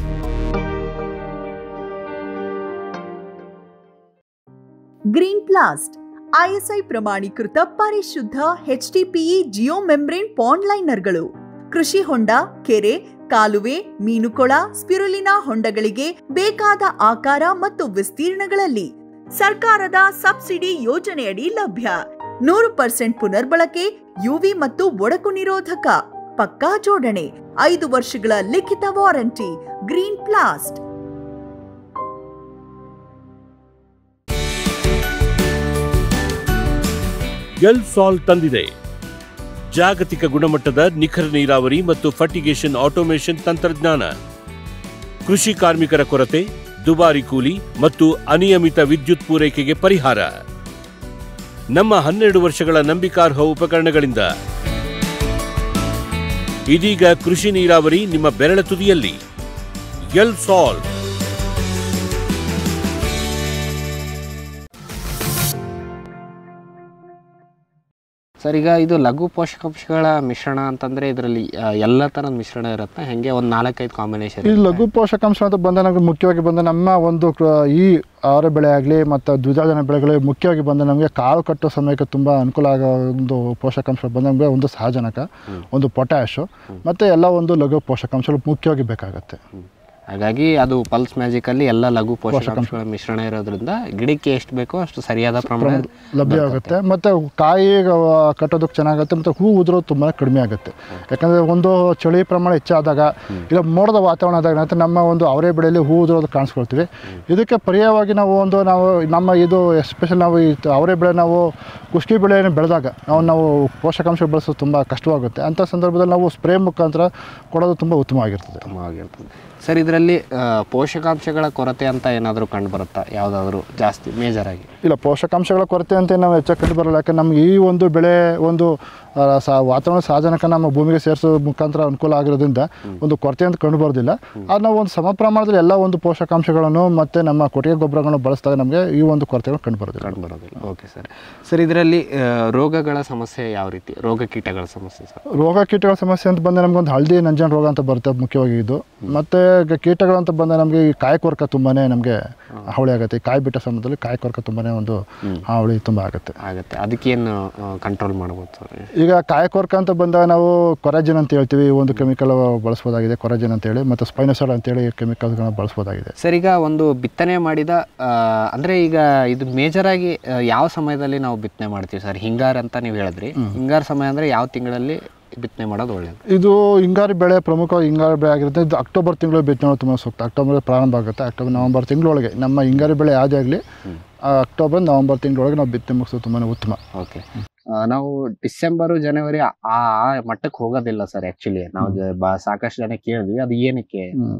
ಗ್ರೀನ್ ಪ್ಲಾಸ್ಟ್ ಐಎಸ್ಐ ಪ್ರಮಾಣೀಕೃತ ಪರಿಶುದ್ಧ ಎಚ್ಡಿಪಿಇ ಜಿಯೋ ಮೆಂಬ್ರೇನ್ ಪಾಂಡ್ ಲೈನರ್ಗಳು ಕೃಷಿ ಹೊಂಡ ಕೆರೆ ಕಾಲುವೆ ಮೀನುಕೊಳ ಸ್ಪಿರುಲಿನಾ ಹೊಂಡಗಳಿಗೆ ಬೇಕಾದ ಆಕಾರ ಮತ್ತು ವಿಸ್ತೀರ್ಣಗಳಲ್ಲಿ ಸರ್ಕಾರದ ಸಬ್ಸಿಡಿ ಯೋಜನೆಯಡಿ ಲಭ್ಯ ನೂರು ಪರ್ಸೆಂಟ್ ಪುನರ್ಬಳಕೆ ಯುವಿ ಮತ್ತು ಒಡಕು ನಿರೋಧಕ ಪಕ್ಕಾ ಜೋಡಣೆ ಐದು ವರ್ಷಗಳ ಲಿಖಿತ ವಾರಂಟಿ ಗ್ರೀನ್ ಪ್ಲಾಸ್ಟ್ ಎಲ್ ಸಾಲ್ ತಂದಿದೆ ಜಾಗತಿಕ ಗುಣಮಟ್ಟದ ನಿಖರ ನೀರಾವರಿ ಮತ್ತು ಫರ್ಟಿಗೇಷನ್ ಆಟೋಮೇಷನ್ ತಂತ್ರಜ್ಞಾನ ಕೃಷಿ ಕಾರ್ಮಿಕರ ಕೊರತೆ ದುಬಾರಿ ಕೂಲಿ ಮತ್ತು ಅನಿಯಮಿತ ವಿದ್ಯುತ್ ಪೂರೈಕೆಗೆ ಪರಿಹಾರ ನಮ್ಮ ಹನ್ನೆರಡು ವರ್ಷಗಳ ನಂಬಿಕಾರ್ಹ ಉಪಕರಣಗಳಿಂದ ಇದೀಗ ಕೃಷಿ ನೀರಾವರಿ ನಿಮ್ಮ ಬೆರಳ ತುದಿಯಲ್ಲಿ ಎಲ್ ಸಾಲ್ ಸರ್ ಈಗ ಇದು ಲಘು ಪೋಷಕಾಂಶಗಳ ಮಿಶ್ರಣ ಅಂತಂದ್ರೆ ಇದರಲ್ಲಿ ಆ, ಎಲ್ಲ ಥರದ ಮಿಶ್ರಣ ಇರುತ್ತೆ ಹೆಂಗೆ ಒಂದು ನಾಲ್ಕೈದು ಕಾಂಬಿನೇಷನ್ ಈ ಲಘು ಪೋಷಕಾಂಶ ಅಂತ ಬಂದ ನಮಗೆ ಮುಖ್ಯವಾಗಿ ಬಂದ ನಮ್ಮ ಒಂದು ಕ್ರ- ಈ ಆಹಾರ ಬೆಳೆ ಆಗಲಿ ಮತ್ತು ದ್ವಿದಳ ಬೆಳೆಗಳು ಮುಖ್ಯವಾಗಿ ಬಂದ ನಮಗೆ ಕಾಳು ಕಟ್ಟೋ ಸಮಯಕ್ಕೆ ತುಂಬ ಅನುಕೂಲ ಆಗೋ ಒಂದು ಪೋಷಕಾಂಶ ಬಂದ ನಮಗೆ ಒಂದು ಸಹಜನಕ ಒಂದು ಪೊಟ್ಯಾಶು ಮತ್ತು ಎಲ್ಲ ಒಂದು ಲಘು ಪೋಷಕಾಂಶಗಳು ಮುಖ್ಯವಾಗಿ ಬೇಕಾಗುತ್ತೆ ಹಾಗಾಗಿ ಅದು ಪಲ್ಸ್ ಮ್ಯಾಜಿಕಲ್ಲಿ ಎಲ್ಲ ಲಘು ಪೋಷಕಾಂಶಗಳ ಮಿಶ್ರಣ ಇರೋದ್ರಿಂದ ಗಿಡಕ್ಕೆ ಎಷ್ಟು ಬೇಕೋ ಅಷ್ಟು ಸರಿಯಾದ ಪ್ರಮಾಣ ಲಭ್ಯ ಆಗುತ್ತೆ ಮತ್ತು ಕಾಯಿ ಆ, ಕಟ್ಟೋದಕ್ಕೆ ಚೆನ್ನಾಗುತ್ತೆ ಮತ್ತು ಹೂ ಉದುರೋದು ತುಂಬ ಕಡಿಮೆ ಆಗುತ್ತೆ ಯಾಕಂದರೆ ಒಂದು ಚಳಿ ಪ್ರಮಾಣ ಹೆಚ್ಚಾದಾಗ ಇಲ್ಲ ಮೋಡದ ವಾತಾವರಣ ಆದಾಗ ಏನಾಗುತ್ತೆ ನಮ್ಮ ಒಂದು ಅವರೆ ಬೆಳೆಯಲ್ಲಿ ಹೂ ಉದುರೋದು ಕಾಣಿಸ್ಕೊಳ್ತೀವಿ ಇದಕ್ಕೆ ಪರ್ಯಾಯವಾಗಿ ನಾವು ಒಂದು ನಾವು ನಮ್ಮ ಇದು ಎಸ್ಪೆಷಲ್ ನಾವು ಈ ಅವರೆ ಬೆಳೆ ನಾವು ಕುಷ್ಕಿ ಬೆಳೆಯನ್ನು ಬೆಳೆದಾಗ ನಾವು ನಾವು ಪೋಷಕಾಂಶ ಬಳಸೋದು ತುಂಬ ಕಷ್ಟವಾಗುತ್ತೆ ಅಂಥ ಸಂದರ್ಭದಲ್ಲಿ ನಾವು ಸ್ಪ್ರೇ ಮುಖಾಂತರ ಕೊಡೋದು ತುಂಬ ಉತ್ತಮವಾಗಿರ್ತದೆ ಉತ್ತಮವಾಗಿರ್ತದೆ ಸರ್ ಇದರಲ್ಲಿ ಆ, ಪೋಷಕಾಂಶಗಳ ಕೊರತೆ ಅಂತ ಏನಾದರೂ ಕಂಡು ಬರುತ್ತಾ ಯಾವುದಾದ್ರೂ ಜಾಸ್ತಿ ಮೇಜರ್ ಆಗಿ ಇಲ್ಲ ಪೋಷಕಾಂಶಗಳ ಕೊರತೆ ಅಂತ ನಾವು ಹೆಚ್ಚಾಗಿ ಕಂಡು ಬರಲ್ಲ ಯಾಕಂದ್ರೆ ನಮ್ಗೆ ಈ ಒಂದು ಬೆಳೆ ಒಂದು ಆ, ಸಾ ವಾತಾವರಣ ಸಾಧನಕ ನಮ್ಮ ಭೂಮಿಗೆ ಸೇರಿಸೋ ಮುಖಾಂತರ ಅನುಕೂಲ ಆಗಿರೋದ್ರಿಂದ ಒಂದು ಕೊರತೆ ಅಂತ ಕಂಡು ಬರೋದಿಲ್ಲ ಅದು ನಾವು ಒಂದು ಸಮ ಪ್ರಮಾಣದಲ್ಲಿ ಎಲ್ಲ ಒಂದು ಪೋಷಕಾಂಶಗಳನ್ನು ಮತ್ತು ನಮ್ಮ ಕೊಟ್ಟಿಗೆ ಗೊಬ್ಬರಗಳನ್ನು ಬಳಸಿದಾಗ ನಮಗೆ ಈ ಒಂದು ಕೊರತೆಗಳು ಕಂಡು ಬರೋದಿಲ್ಲ ಕಂಡು ಬರೋದಿಲ್ಲ ಓಕೆ ಸರ್ ಸರ್ ಇದರಲ್ಲಿ ಆ, ರೋಗಗಳ ಸಮಸ್ಯೆ ಯಾವ ರೀತಿ ರೋಗ ಕೀಟಗಳ ಸಮಸ್ಯೆ ಸರ್ ರೋಗ ಕೀಟಗಳ ಸಮಸ್ಯೆ ಅಂತ ಬಂದರೆ ನಮ್ಗೆ ಒಂದು ಹಳದಿ ನಂಜನ ರೋಗ ಅಂತ ಬರುತ್ತೆ ಮುಖ್ಯವಾಗಿ ಇದು ಮತ್ತು ಕೀಟಗಳು ಅಂತ ಬಂದರೆ ನಮಗೆ ಈ ಕಾಯಿ ಕೊರಕ ತುಂಬಾ ನಮಗೆ ಹಾವಳಿ ಆಗುತ್ತೆ ಈ ಕಾಯಿ ಬಿಟ್ಟ ಸಮಯದಲ್ಲಿ ಕಾಯಿ ಕೊರಕ ತುಂಬಾ ಒಂದು ಹಾವಳಿ ತುಂಬ ಆಗುತ್ತೆ ಆಗುತ್ತೆ ಅದಕ್ಕೇನು ಕಂಟ್ರೋಲ್ ಮಾಡ್ಬೋದು ಸರ್ ಈಗ ಕಾಯಕೊರ್ಕ ಅಂತ ಬಂದಾಗ ನಾವು ಕೊರಾಜಿನ್ ಅಂತ ಹೇಳ್ತೀವಿ ಈ ಒಂದು ಕೆಮಿಕಲ್ ಬಳಸ್ಬೋದಾಗಿದೆ ಕೊರಾಜಿನ್ ಅಂತೇಳಿ ಮತ್ತು ಸ್ಪೈನೋಸೈಡ್ ಅಂತೇಳಿ ಕೆಮಿಕಲ್ಗಳನ್ನ ಬಳಸ್ಬೋದಾಗಿದೆ ಸರ್ ಈಗ ಒಂದು ಬಿತ್ತನೆ ಮಾಡಿದ ಆ, ಅಂದ್ರೆ ಈಗ ಇದು ಮೇಜರ್ ಆಗಿ ಆ, ಯಾವ ಸಮಯದಲ್ಲಿ ನಾವು ಬಿತ್ತನೆ ಮಾಡ್ತೀವಿ ಸರ್ ಹಿಂಗಾರು ಅಂತ ನೀವು ಹೇಳಿದ್ರಿ ಹಿಂಗಾರು ಸಮಯ ಅಂದ್ರೆ ಯಾವ ತಿಂಗಳಲ್ಲಿ ಬಿತ್ತನೆ ಮಾಡೋದು ಒಳ್ಳೇದು ಇದು ಹಿಂಗಾರು ಬೆಳೆ ಪ್ರಮುಖವಾಗಿ ಹಿಂಗಾರು ಬೆಳೆ ಆಗಿರುತ್ತೆ ಇದು ಅಕ್ಟೋಬರ್ ತಿಂಗಳು ಬಿತ್ತನೆ ಮಾಡೋದು ತುಂಬ ಸೂಕ್ತ ಅಕ್ಟೋಬರ್ ಪ್ರಾರಂಭ ಆಗುತ್ತೆ ಅಕ್ಟೋಬರ್ ನವಂಬರ್ ತಿಂಗಳೊಳಗೆ ನಮ್ಮ ಹಿಂಗಾರು ಬೆಳೆ ಯಾವುದೇ ಆಗಲಿ ಅಕ್ಟೋಬರ್ ನವಂಬರ್ ತಿಂಗಳೊಳಗೆ ನಾವು ಬಿತ್ತನೆ ಮುಗಿಸೋದು ತುಂಬಾ ಉತ್ತಮ ಓಕೆ ನಾವು ಡಿಸೆಂಬರು ಜನವರಿ ಆ ಆ ಮಟ್ಟಕ್ಕೆ ಹೋಗೋದಿಲ್ಲ ಸರ್ ಆ್ಯಕ್ಚುಲಿ ನಾವು ಜ- ಬಾ- ಸಾಕಷ್ಟು ಜನ ಕೇಳಿದ್ವಿ ಅದು ಏನಕ್ಕೆ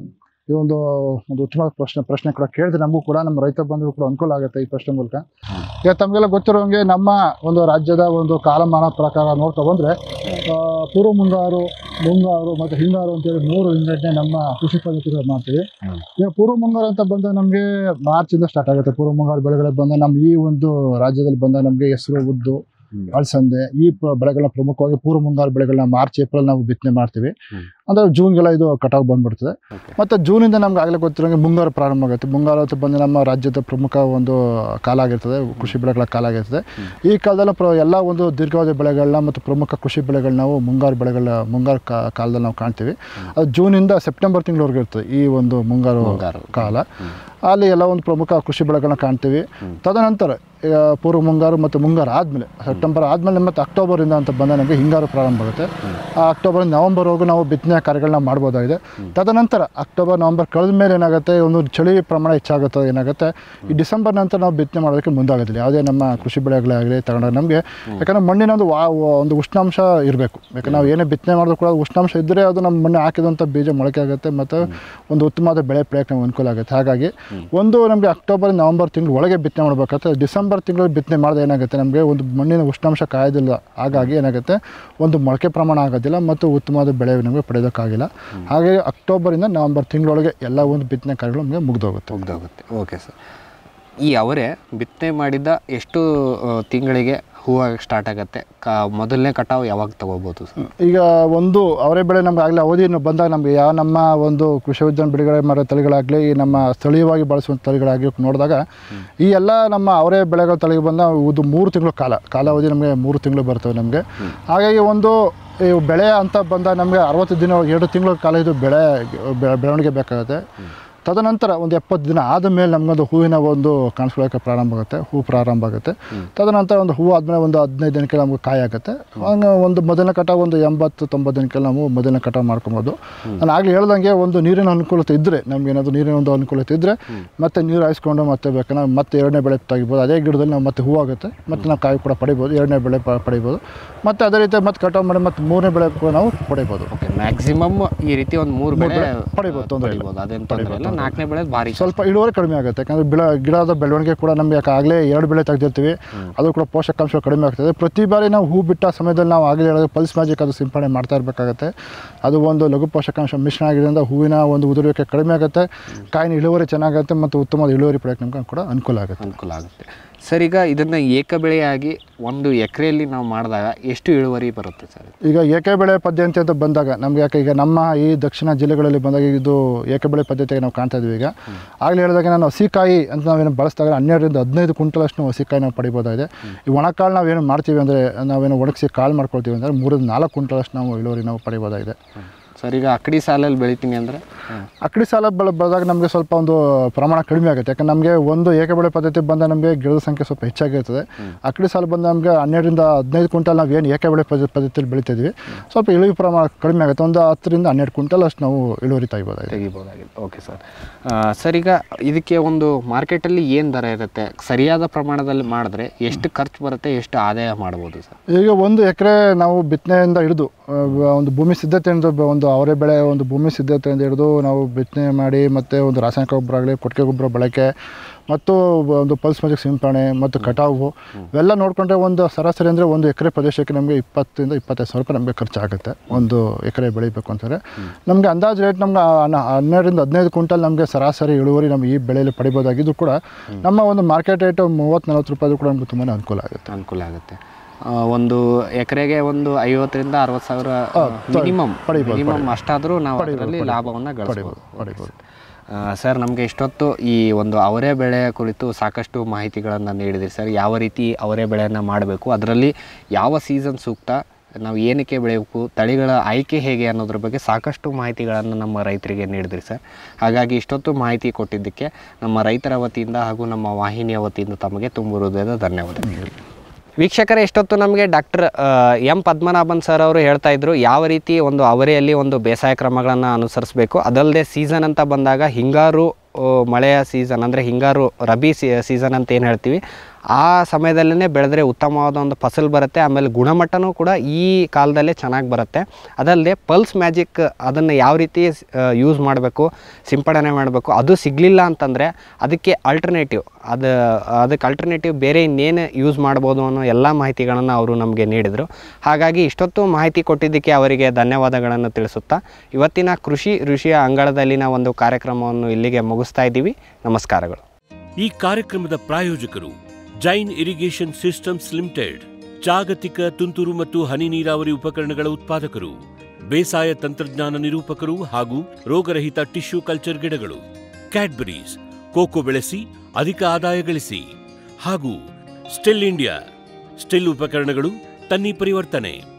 ಈ ಒಂದು ಒಂದು ಉತ್ತಮ ಪ್ರಶ್ನೆ ಪ್ರಶ್ನೆ ಕೂಡ ಕೇಳಿದ್ರೆ ನಮಗೂ ಕೂಡ ನಮ್ಮ ರೈತ ಬಂಧುಗಳು ಕೂಡ ಅನುಕೂಲ ಆಗುತ್ತೆ ಈ ಪ್ರಶ್ನೆ ಮೂಲಕ ಈಗ ತಮಗೆಲ್ಲ ಗೊತ್ತಿರೋಂಗೆ ನಮ್ಮ ಒಂದು ರಾಜ್ಯದ ಒಂದು ಕಾಲಮಾನ ಪ್ರಕಾರ ನೋಡ್ತಾ ಬಂದ್ರೆ ಆ, ಪೂರ್ವ ಮುಂಗಾರು ಮುಂಗಾರು ಮತ್ತು ಹಿಂಗಾರು ಅಂತೇಳಿ ಮೂರು ವಿಂಗಡಣೆ ನಮ್ಮ ಕೃಷಿ ಪದ್ಧತಿಗಳು ಮಾಡ್ತೀವಿ ಈಗ ಪೂರ್ವ ಮುಂಗಾರು ಅಂತ ಬಂದ ನಮಗೆ ಮಾರ್ಚಿಂದ ಸ್ಟಾರ್ಟ್ ಆಗುತ್ತೆ ಪೂರ್ವ ಮುಂಗಾರು ಬೆಳೆಗಳು ಬಂದ ನಮ್ಮ ಈ ಒಂದು ರಾಜ್ಯದಲ್ಲಿ ಬಂದ ನಮಗೆ ಹೆಸರು ಉದ್ದು ಅಳಸಂದೆ ಈ ಪ- ಬೆಳೆಗಳನ್ನ ಪ್ರಮುಖವಾಗಿ ಪೂರ್ವ ಮುಂಗಾರು ಬೆಳೆಗಳನ್ನ ಮಾರ್ಚ್ ಏಪ್ರಿಲ್ ನಾವು ಬಿತ್ತನೆ ಮಾಡ್ತೀವಿ ಹ್ಮ್. ಅಂದ್ರೆ ಜೂನ್ಗೆಲ್ಲ ಇದು ಕಟಾವು ಬಂದ್ಬಿಡ್ತದೆ Okay. ಮತ್ತು ಜೂನಿಂದ ನಮ್ಗೆ ಆಗಲೇ ಗೊತ್ತಿರೋಂಗೆ ಮುಂಗಾರು ಪ್ರಾರಂಭ ಆಗುತ್ತೆ ಮುಂಗಾರು ಅಂತ ಬಂದು ನಮ್ಮ ರಾಜ್ಯದ ಪ್ರಮುಖ ಒಂದು ಕಾಲ ಆಗಿರ್ತದೆ ಕೃಷಿ ಬೆಳೆಗಳ ಕಾಲ ಆಗಿರ್ತದೆ ಈ ಕಾಲದಲ್ಲಿ ಪ್ರ ಎಲ್ಲ ಒಂದು ದೀರ್ಘಾವಧಿ ಬೆಳೆಗಳನ್ನ ಮತ್ತು ಪ್ರಮುಖ ಕೃಷಿ ಬೆಳೆಗಳನ್ನ ನಾವು ಮುಂಗಾರು ಬೆಳೆಗಳ ಮುಂಗಾರು ಕಾ- ಕಾಲದಲ್ಲಿ ನಾವು ಕಾಣ್ತೀವಿ ಅದು ಜೂನಿಂದ ಸೆಪ್ಟೆಂಬರ್ ತಿಂಗಳವರೆಗೆ ಇರ್ತದೆ ಈ ಒಂದು ಮುಂಗಾರು ಮುಂಗಾರು. ಕಾಲ ಅಲ್ಲಿ ಎಲ್ಲ ಒಂದು ಪ್ರಮುಖ ಕೃಷಿ ಬೆಳೆಗಳನ್ನ ಕಾಣ್ತೀವಿ ತದನಂತರ ಆ, ಪೂರ್ವ ಮುಂಗಾರು ಮತ್ತು ಮುಂಗಾರು ಆದಮೇಲೆ ಸೆಪ್ಟೆಂಬರ್ ಆದಮೇಲೆ ಮತ್ತು ಅಕ್ಟೋಬರಿಂದ ಅಂತ ಬಂದ ನಮಗೆ ಹಿಂಗಾರು ಪ್ರಾರಂಭ ಆಗುತ್ತೆ ಆ ಅಕ್ಟೋಬರ್ ನವಂಬರ್ವರೆಗೂ ನಾವು ಬಿತ್ತನೆ ಕಾರ್ಯಗಳನ್ನ ಮಾಡ್ಬೋದಾಗಿದೆ ತದನಂತರ ಅಕ್ಟೋಬರ್ ನವಂಬರ್ ಕಳೆದ ಮೇಲೆ ಏನಾಗುತ್ತೆ ಒಂದು ಚಳಿ ಪ್ರಮಾಣ ಹೆಚ್ಚಾಗುತ್ತೆ ಏನಾಗುತ್ತೆ ಈ ಡಿಸೆಂಬರ್ ನಂತರ ನಾವು ಬಿತ್ತನೆ ಮಾಡೋದಕ್ಕೆ ಮುಂದಾಗೋದಿಲ್ಲ ಯಾವುದೇ ನಮ್ಮ ಕೃಷಿ ಬೆಳೆಗಳೇ ಆಗಲಿ ತಗೊಂಡಾಗ ನಮಗೆ ಯಾಕಂದರೆ ಮಣ್ಣಿನ ಒಂದು ವಾ ವ- ಒಂದು ಉಷ್ಣಾಂಶ ಇರಬೇಕು ಯಾಕಂದ್ರೆ ನಾವು ಏನೇ ಬಿತ್ತನೆ ಮಾಡಿದ್ರು ಕೂಡ ಉಷ್ಣಾಂಶ ಇದ್ದರೆ ಅದು ನಮ್ಮ ಮಣ್ಣು ಹಾಕಿದಂಥ ಬೀಜ ಮೊಳಕೆ ಆಗುತ್ತೆ ಮತ್ತು ಒಂದು ಉತ್ತಮವಾದ ಬೆಳೆ ಬೆಳೆಯೋಕ್ಕೆ ನಮ್ಗೆ ಅನುಕೂಲ ಆಗುತ್ತೆ ಹಾಗಾಗಿ ಒಂದು ನಮಗೆ ಅಕ್ಟೋಬರ್ ನವಂಬರ್ ತಿಂಗಳು ಒಳಗೆ ಬಿತ್ತನೆ ಮಾಡಬೇಕಾಗುತ್ತೆ ಡಿಸೆಂಬರ್ ತಿಂಗಳು ಬಿತ್ತನೆ ಮಾಡಿದ್ರೆ ಏನಾಗುತ್ತೆ ನಮಗೆ ಒಂದು ಮಣ್ಣಿನ ಉಷ್ಣಾಂಶ ಕಾಯೋದಿಲ್ಲ ಹಾಗಾಗಿ ಏನಾಗುತ್ತೆ ಒಂದು ಮೊಳಕೆ ಪ್ರಮಾಣ ಆಗೋದಿಲ್ಲ ಮತ್ತು ಉತ್ತಮವಾದ ಬೆಳೆ ನಮಗೆ ಪಡೆಯೋಕ್ಕಾಗಿಲ್ಲ ಹಾಗಾಗಿ ಅಕ್ಟೋಬರಿಂದ ನವಂಬರ್ ತಿಂಗಳೊಳಗೆ ಎಲ್ಲ ಒಂದು ಬಿತ್ತನೆ ಕಾರ್ಯಗಳು ನಮಗೆ ಮುಗಿದೋಗುತ್ತೆ ಮುಗ್ದೋಗುತ್ತೆ ಓಕೆ ಸರ್ ಈ ಅವರೆ ಬಿತ್ತನೆ ಮಾಡಿದ ಎಷ್ಟು ಆ, ತಿಂಗಳಿಗೆ ಹೂವು ಸ್ಟಾರ್ಟ್ ಆಗುತ್ತೆ ಕ ಮೊದಲನೇ ಕಟಾವು ಯಾವಾಗ ತಗೋಬೋದು ಸರ್ ಈಗ ಒಂದು ಅವರೇ ಬೆಳೆ ನಮ್ಗೆ ಆಗಲಿ ಅವಧಿ ಬಂದಾಗ ನಮಗೆ ಯಾವ ನಮ್ಮ ಒಂದು ಕೃಷಿ ವಿಜ್ಞಾನ ಬಿಡುಗಡೆ ಮಾಡೋ ತಳಿಗಳಾಗಲಿ ಈ ನಮ್ಮ ಸ್ಥಳೀಯವಾಗಿ ಬಳಸುವಂಥ ತಳಿಗಳಾಗಿ ನೋಡಿದಾಗ ಈ ಎಲ್ಲ ನಮ್ಮ ಅವರೇ ಬೆಳೆಗಳ ತಳಿಗೆ ಬಂದ ಇದು ಮೂರು ತಿಂಗಳು ಕಾಲ ಕಾಲಾವಧಿ ನಮಗೆ ಮೂರು ತಿಂಗಳು ಬರ್ತವೆ ನಮಗೆ ಹಾಗಾಗಿ ಒಂದು ಈ ಬೆಳೆ ಅಂತ ಬಂದಾಗ ನಮಗೆ ಅರವತ್ತು ದಿನ ಎರಡು ತಿಂಗಳ ಕಾಲ ಇದು ಬೆಳೆ ಬೆ- ಬೆಳವಣಿಗೆ ಬೇಕಾಗುತ್ತೆ ತದನಂತರ ಒಂದು ಎಪ್ಪತ್ತು ದಿನ ಆದ ಮೇಲೆ ನಮಗೊಂದು ಹೂವಿನ ಒಂದು ಕಾಣಿಸ್ಕೊಳ್ಳೋಕೆ ಪ್ರಾರಂಭ ಆಗುತ್ತೆ ಹೂ ಪ್ರಾರಂಭ ಆಗುತ್ತೆ ತದನಂತರ ಒಂದು ಹೂ ಆದಮೇಲೆ ಒಂದು ಹದಿನೈದು ದಿನಕ್ಕೆ ನಮಗೆ ಕಾಯಿ ಆಗುತ್ತೆ ಹಂಗೆ ಒಂದು ಮೊದಲನೇ ಕಟಾವು ಒಂದು ಎಂಬತ್ತು ತೊಂಬತ್ತು ದಿನಕ್ಕೆ ನಾವು ಮೊದಲನೇ ಕಟಾವು ಮಾಡ್ಕೊಬೋದು ನಾನು ಆಗಲೇ ಹೇಳ್ದಂಗೆ ಒಂದು ನೀರಿನ ಅನುಕೂಲತೆ ಇದ್ದರೆ ನಮ್ಗೆ ಏನಾದರೂ ನೀರಿನ ಒಂದು ಅನುಕೂಲತೆ ಇದ್ದರೆ ಮತ್ತೆ ನೀರು ಹಾಯಿಸ್ಕೊಂಡು ಮತ್ತೆ ಬೇಕಂದ್ರೆ ಮತ್ತೆ ಎರಡನೇ ಬೆಳೆ ತೆಗಿಬೋದು ಅದೇ ಗಿಡದಲ್ಲಿ ನಾವು ಮತ್ತೆ ಹೂ ಆಗುತ್ತೆ ಮತ್ತೆ ನಾವು ಕಾಯಿ ಕೂಡ ಪಡಿಬೋದು ಎರಡನೇ ಬೆಳೆ ಪ- ಪಡಿಬೋದು ಮತ್ತು ಅದೇ ರೀತಿ ಮತ್ತೆ ಕಟಾವು ಮಾಡಿ ಮತ್ತೆ ಮೂರನೇ ಬೆಳೆ ಕೂಡ ನಾವು ಪಡಿಬೋದು ಓಕೆ ಮ್ಯಾಕ್ಸಿಮಮ್ ಈ ರೀತಿ ಒಂದು ಮೂರು ಬೆಳೆ ಬೆಳೆ ಪಡಿಬೋದು, ತೊಂದ್ರೆ ಇಲ್ಲ. ಪಡಿಬೋದು ಅದೇನು ತೊಂದರೆ ಇಲ್ಲ ನಾಲ್ಕನೇ ಬೆಳೆ ಭಾರಿ ಸ್ವಲ್ಪ ಇಳುವರಿ ಕಡಿಮೆ ಆಗುತ್ತೆ ಯಾಕಂದರೆ ಬಿಳ ಗಿಡದ ಬೆಳವಣಿಗೆ ಕೂಡ ನಮಗೆ ಆಗಲೇ ಎರಡು ಬೆಳೆ ತೆಗೆದಿರ್ತೀವಿ ಅದು ಕೂಡ ಪೋಷಕಾಂಶ ಕಡಿಮೆ ಆಗ್ತದೆ ಪ್ರತಿ ಬಾರಿ ನಾವು ಹೂ ಬಿಟ್ಟ ಸಮಯದಲ್ಲಿ ನಾವು ಆಗಲೇ ಹೇಳೋದು ಪಲ್ಸ್ ಮ್ಯಾಜಿಕ್ ಅದು ಸಿಂಪಡಣೆ ಮಾಡ್ತಾ ಇರಬೇಕಾಗತ್ತೆ ಅದು ಒಂದು ಲಘು ಪೋಷಕಾಂಶ ಮಿಶ್ರಣ ಆಗಿರೋದ್ರಿಂದ ಹೂವಿನ ಒಂದು ಉದುರುವಿಕೆ ಕಡಿಮೆ ಆಗುತ್ತೆ ಕಾಯಿನ ಇಳುವರಿ ಚೆನ್ನಾಗುತ್ತೆ ಮತ್ತು ಉತ್ತಮವಾದ ಇಳುವರಿ ಪಡೆಯೋಕ್ಕೆ ನಮ್ಗೆ ಕೂಡ ಅನುಕೂಲ ಆಗುತ್ತೆ ಅನುಕೂಲ ಆಗುತ್ತೆ ಸರ್ ಈಗ ಇದನ್ನು ಏಕ ಬೆಳೆಯಾಗಿ ಒಂದು ಎಕರೆಯಲ್ಲಿ ನಾವು ಮಾಡಿದಾಗ ಎಷ್ಟು ಇಳುವರಿ ಬರುತ್ತೆ ಸರ್ ಈಗ ಏಕೆ ಬೆಳೆ ಪದ್ಧತಿ ಅಂತ ಬಂದಾಗ ನಮ್ಗೆ ಯಾಕೆ ಈಗ ನಮ್ಮ ಈ ದಕ್ಷಿಣ ಜಿಲ್ಲೆಗಳಲ್ಲಿ ಬಂದಾಗ ಇದು ಏಕೆ ಬೆಳೆ ಪದ್ಧತಿಗೆ ನಾವು ಕಾಣ್ತಾ ಇದ್ವಿ ಈಗ ಆಗಲೇ ಹೇಳಿದಾಗ ನಾನು ಹಸಿಕಾಯಿ ಅಂತ ನಾವೇನು ಬಳಸಿದಾಗ ಹನ್ನೆರಡರಿಂದ ಹದಿನೈದು ಕ್ವಿಂಟಲಷ್ಟು ನಾವು ಹಸಿಕಾಯಿ ನಾವು ಪಡಿಬೋದಾಗಿದೆ ಈ ಒಣಕಾಳು ನಾವೇನು ಮಾಡ್ತೀವಿ ಅಂದರೆ ನಾವೇನು ಒಣಗಿಸಿ ಕಾಳು ಮಾಡ್ಕೊಳ್ತೀವಿ ಅಂದರೆ ಮೂರಿಂದ ನಾಲ್ಕು ಕ್ವಿಂಟಲಷ್ಟು ನಾವು ಇಳುವರಿ ನಾವು ಪಡಿಬೋದಾಗಿದೆ ಸರ್ ಈಗ ಅಕ್ಕಡಿ ಸಾಲಲ್ಲಿ ಬೆಳಿತೀನಿ ಅಂದರೆ ಅಕ್ಕಡಿ ಸಾಲ ಬೆಳೆ ಬೆಳೆದಾಗ ನಮಗೆ ಸ್ವಲ್ಪ ಒಂದು ಪ್ರಮಾಣ ಕಡಿಮೆ ಆಗುತ್ತೆ ಯಾಕಂದ್ರೆ ನಮಗೆ ಒಂದು ಏಕೆ ಬೆಳೆ ಪದ್ಧತಿ ಬಂದ ನಮಗೆ ಗಿಡದ ಸಂಖ್ಯೆ ಸ್ವಲ್ಪ ಹೆಚ್ಚಾಗಿರ್ತದೆ ಅಕ್ಕಡಿ ಸಾಲ ಬಂದ ನಮಗೆ ಹನ್ನೆರಡರಿಂದ ಹದಿನೈದು ಕ್ವಿಂಟಲ್ ನಾವು ಏನು ಏಕೆ ಬೆಳೆ ಪದ್ಧ ಪದ್ಧತಿಯಲ್ಲಿ ಬೆಳಿತಿದ್ವಿ ಸ್ವಲ್ಪ ಇಳುವರಿ ಪ್ರಮಾಣ ಕಡಿಮೆ ಆಗುತ್ತೆ ಒಂದು ಹತ್ತರಿಂದ ಹನ್ನೆರಡು ಕ್ವಿಂಟಲ್ ಅಷ್ಟು ನಾವು ಇಳುವರಿ ತೆಗಿಬೋದಾಗಿದೆ ತೆಗಿಬೋದಾಗಿದೆ ಓಕೆ ಸರ್ ಸರ್ ಈಗ ಇದಕ್ಕೆ ಒಂದು ಮಾರ್ಕೆಟಲ್ಲಿ ಏನು ದರ ಇರುತ್ತೆ ಸರಿಯಾದ ಪ್ರಮಾಣದಲ್ಲಿ ಮಾಡಿದ್ರೆ ಎಷ್ಟು ಖರ್ಚು ಬರುತ್ತೆ ಎಷ್ಟು ಆದಾಯ ಮಾಡ್ಬೋದು ಸರ್ ಈಗ ಒಂದು ಎಕರೆ ನಾವು ಬಿತ್ತನೆಯಿಂದ ಹಿಡಿದು ಆ, ಒಂದು ಭೂಮಿ ಸಿದ್ಧತೆಯಿಂದ ಬ- ಒಂದು ಅವರೆ ಬೆಳೆ ಒಂದು ಭೂಮಿ ಸಿದ್ಧತೆಯಿಂದ ಹಿಡಿದು ನಾವು ಬಿತ್ತನೆ ಮಾಡಿ ಮತ್ತು ಒಂದು ರಾಸಾಯನಿಕ ಗೊಬ್ಬರ ಆಗಲಿ ಕೊಟ್ಟಿಗೆ ಗೊಬ್ಬರ ಬಳಕೆ ಮತ್ತು ಬ- ಒಂದು ಪಲ್ಸ್ ಮ್ಯಾಜಿಕ್ ಸಿಂಪಡಣೆ ಮತ್ತು ಕಟಾವು ಇವೆಲ್ಲ ನೋಡಿಕೊಂಡ್ರೆ ಒಂದು ಸರಾಸರಿ ಅಂದರೆ ಒಂದು ಎಕರೆ ಪ್ರದೇಶಕ್ಕೆ ನಮಗೆ ಇಪ್ಪತ್ತರಿಂದ ಇಪ್ಪತ್ತೈದು ಸಾವಿರ ರೂಪಾಯಿ ನಮಗೆ ಖರ್ಚಾಗುತ್ತೆ ಒಂದು ಎಕರೆ ಬೆಳಿಬೇಕು ಅಂತಂದರೆ ನಮಗೆ ಅಂದಾಜು ರೇಟ್ ನಮ್ಗೆ ಹನ್ನ- ಹನ್ನೆರಡರಿಂದ ಹದಿನೈದು ಕ್ವಿಂಟಲ್ ನಮಗೆ ಸರಾಸರಿ ಇಳುವರಿ ನಮಗೆ ಈ ಬೆಳೆಯಲ್ಲಿ ಪಡಿಬೋದಾಗಿದ್ದು ಕೂಡ ನಮ್ಮ ಒಂದು ಮಾರ್ಕೆಟ್ ರೇಟ್ ಮೂವತ್ತು ನಲ್ವತ್ತು ರೂಪಾಯಿ ಕೂಡ ನಮಗೆ ತುಂಬಾ ಅನುಕೂಲ ಆಗುತ್ತೆ ಅನುಕೂಲ ಆಗುತ್ತೆ ಆ, ಒಂದು ಎಕರೆಗೆ ಒಂದು ಐವತ್ತರಿಂದ ಅರವತ್ತು ಸಾವಿರ ಮಿನಿಮಮ್ ಪಡಿಬೋದು, ಮಿನಿಮಮ್ ಅಷ್ಟಾದರೂ ನಾವು ಪಡಿಬೋದು, ಅದರಲ್ಲಿ ಪಡಿಬೋದು. ಲಾಭವನ್ನು ಗಳಿಸ್ಬೋದು ಪಡಿಬೋದು ಆ, ಸರ್ ನಮಗೆ ಇಷ್ಟೊತ್ತು ಈ ಒಂದು ಅವರೆ ಬೆಳೆಯ ಕುರಿತು ಸಾಕಷ್ಟು ಮಾಹಿತಿಗಳನ್ನು ನೀಡಿದಿರಿ ಸರ್ ಯಾವ ರೀತಿ ಅವರೆ ಬೆಳೆಯನ್ನು ಮಾಡಬೇಕು ಅದರಲ್ಲಿ ಯಾವ ಸೀಸನ್ ಸೂಕ್ತ ನಾವು ಏನಕ್ಕೆ ಬೆಳೆಯಬೇಕು ತಳಿಗಳ ಆಯ್ಕೆ ಹೇಗೆ ಅನ್ನೋದ್ರ ಬಗ್ಗೆ ಸಾಕಷ್ಟು ಮಾಹಿತಿಗಳನ್ನು ನಮ್ಮ ರೈತರಿಗೆ ನೀಡಿದ್ರಿ ಸರ್ ಹಾಗಾಗಿ ಇಷ್ಟೊತ್ತು ಮಾಹಿತಿ ಕೊಟ್ಟಿದ್ದಕ್ಕೆ ನಮ್ಮ ರೈತರ ವತಿಯಿಂದ ಹಾಗೂ ನಮ್ಮ ವಾಹಿನಿಯ ವತಿಯಿಂದ ತಮಗೆ ತುಂಬ ಹೃದಯದ ಧನ್ಯವಾದಗಳು ವೀಕ್ಷಕರೇ ಇಷ್ಟೊತ್ತು ನಮಗೆ ಡಾಕ್ಟರ್ ಎಂ ಪದ್ಮನಾಭನ್ ಸರ್ ಅವರು ಹೇಳ್ತಾ ಇದ್ರು ಯಾವ ರೀತಿ ಒಂದು ಅವರೆಯಲ್ಲಿ ಒಂದು ಬೇಸಾಯ ಕ್ರಮಗಳನ್ನು ಅನುಸರಿಸಬೇಕು ಅದಲ್ಲದೆ ಸೀಸನ್ ಅಂತ ಬಂದಾಗ ಹಿಂಗಾರು ಆ, ಮಳೆಯ ಸೀಸನ್ ಅಂದರೆ ಹಿಂಗಾರು ರಬಿ ಸೀ ಸೀಸನ್ ಅಂತ ಏನು ಹೇಳ್ತೀವಿ ಆ ಸಮಯದಲ್ಲೇ ಬೆಳೆದ್ರೆ ಉತ್ತಮವಾದ ಒಂದು ಫಸಲು ಬರುತ್ತೆ ಆಮೇಲೆ ಗುಣಮಟ್ಟನೂ ಕೂಡ ಈ ಕಾಲದಲ್ಲೇ ಚೆನ್ನಾಗಿ ಬರುತ್ತೆ ಅದಲ್ಲದೆ ಪಲ್ಸ್ ಮ್ಯಾಜಿಕ್ ಅದನ್ನು ಯಾವ ರೀತಿ ಯೂಸ್ ಮಾಡಬೇಕು ಸಿಂಪಡಣೆ ಮಾಡಬೇಕು ಅದು ಸಿಗಲಿಲ್ಲ ಅಂತಂದರೆ ಅದಕ್ಕೆ ಅಲ್ಟರ್ನೇಟಿವ್ ಅದು ಅದಕ್ಕೆ ಅಲ್ಟರ್ನೇಟಿವ್ ಬೇರೆ ಇನ್ನೇನು ಯೂಸ್ ಮಾಡ್ಬೋದು ಅನ್ನೋ ಎಲ್ಲ ಮಾಹಿತಿಗಳನ್ನು ಅವರು ನಮಗೆ ನೀಡಿದರು ಹಾಗಾಗಿ ಇಷ್ಟೊತ್ತು ಮಾಹಿತಿ ಕೊಟ್ಟಿದ್ದಕ್ಕೆ ಅವರಿಗೆ ಧನ್ಯವಾದಗಳನ್ನು ತಿಳಿಸುತ್ತಾ ಇವತ್ತಿನ ಕೃಷಿ ಋಷಿಯ ಅಂಗಳದಲ್ಲಿನ ಒಂದು ಕಾರ್ಯಕ್ರಮವನ್ನು ಇಲ್ಲಿಗೆ ಮುಗಿಸ್ತಾ ಇದ್ದೀವಿ ನಮಸ್ಕಾರಗಳು ಈ ಕಾರ್ಯಕ್ರಮದ ಪ್ರಾಯೋಜಕರು ಜೈನ್ ಇರಿಗೇಷನ್ ಸಿಸ್ಟಮ್ಸ್ ಲಿಮಿಟೆಡ್ ಜಾಗತಿಕ ತುಂತುರು ಮತ್ತು ಹನಿ ನೀರಾವರಿ ಉಪಕರಣಗಳ ಉತ್ಪಾದಕರು ಬೇಸಾಯ ತಂತ್ರಜ್ಞಾನ ನಿರೂಪಕರು ಹಾಗೂ ರೋಗರಹಿತ ಟಿಶ್ಯೂ ಕಲ್ಚರ್ ಗಿಡಗಳು ಕ್ಯಾಡ್ಬರೀಸ್ ಕೋಕೋ ಬೆಳೆಸಿ ಅಧಿಕ ಆದಾಯ ಗಳಿಸಿ ಹಾಗೂ ಸ್ಟಿಲ್ ಇಂಡಿಯಾ ಸ್ಟಿಲ್ ಉಪಕರಣಗಳು ತನ್ನಿ ಪರಿವರ್ತನೆ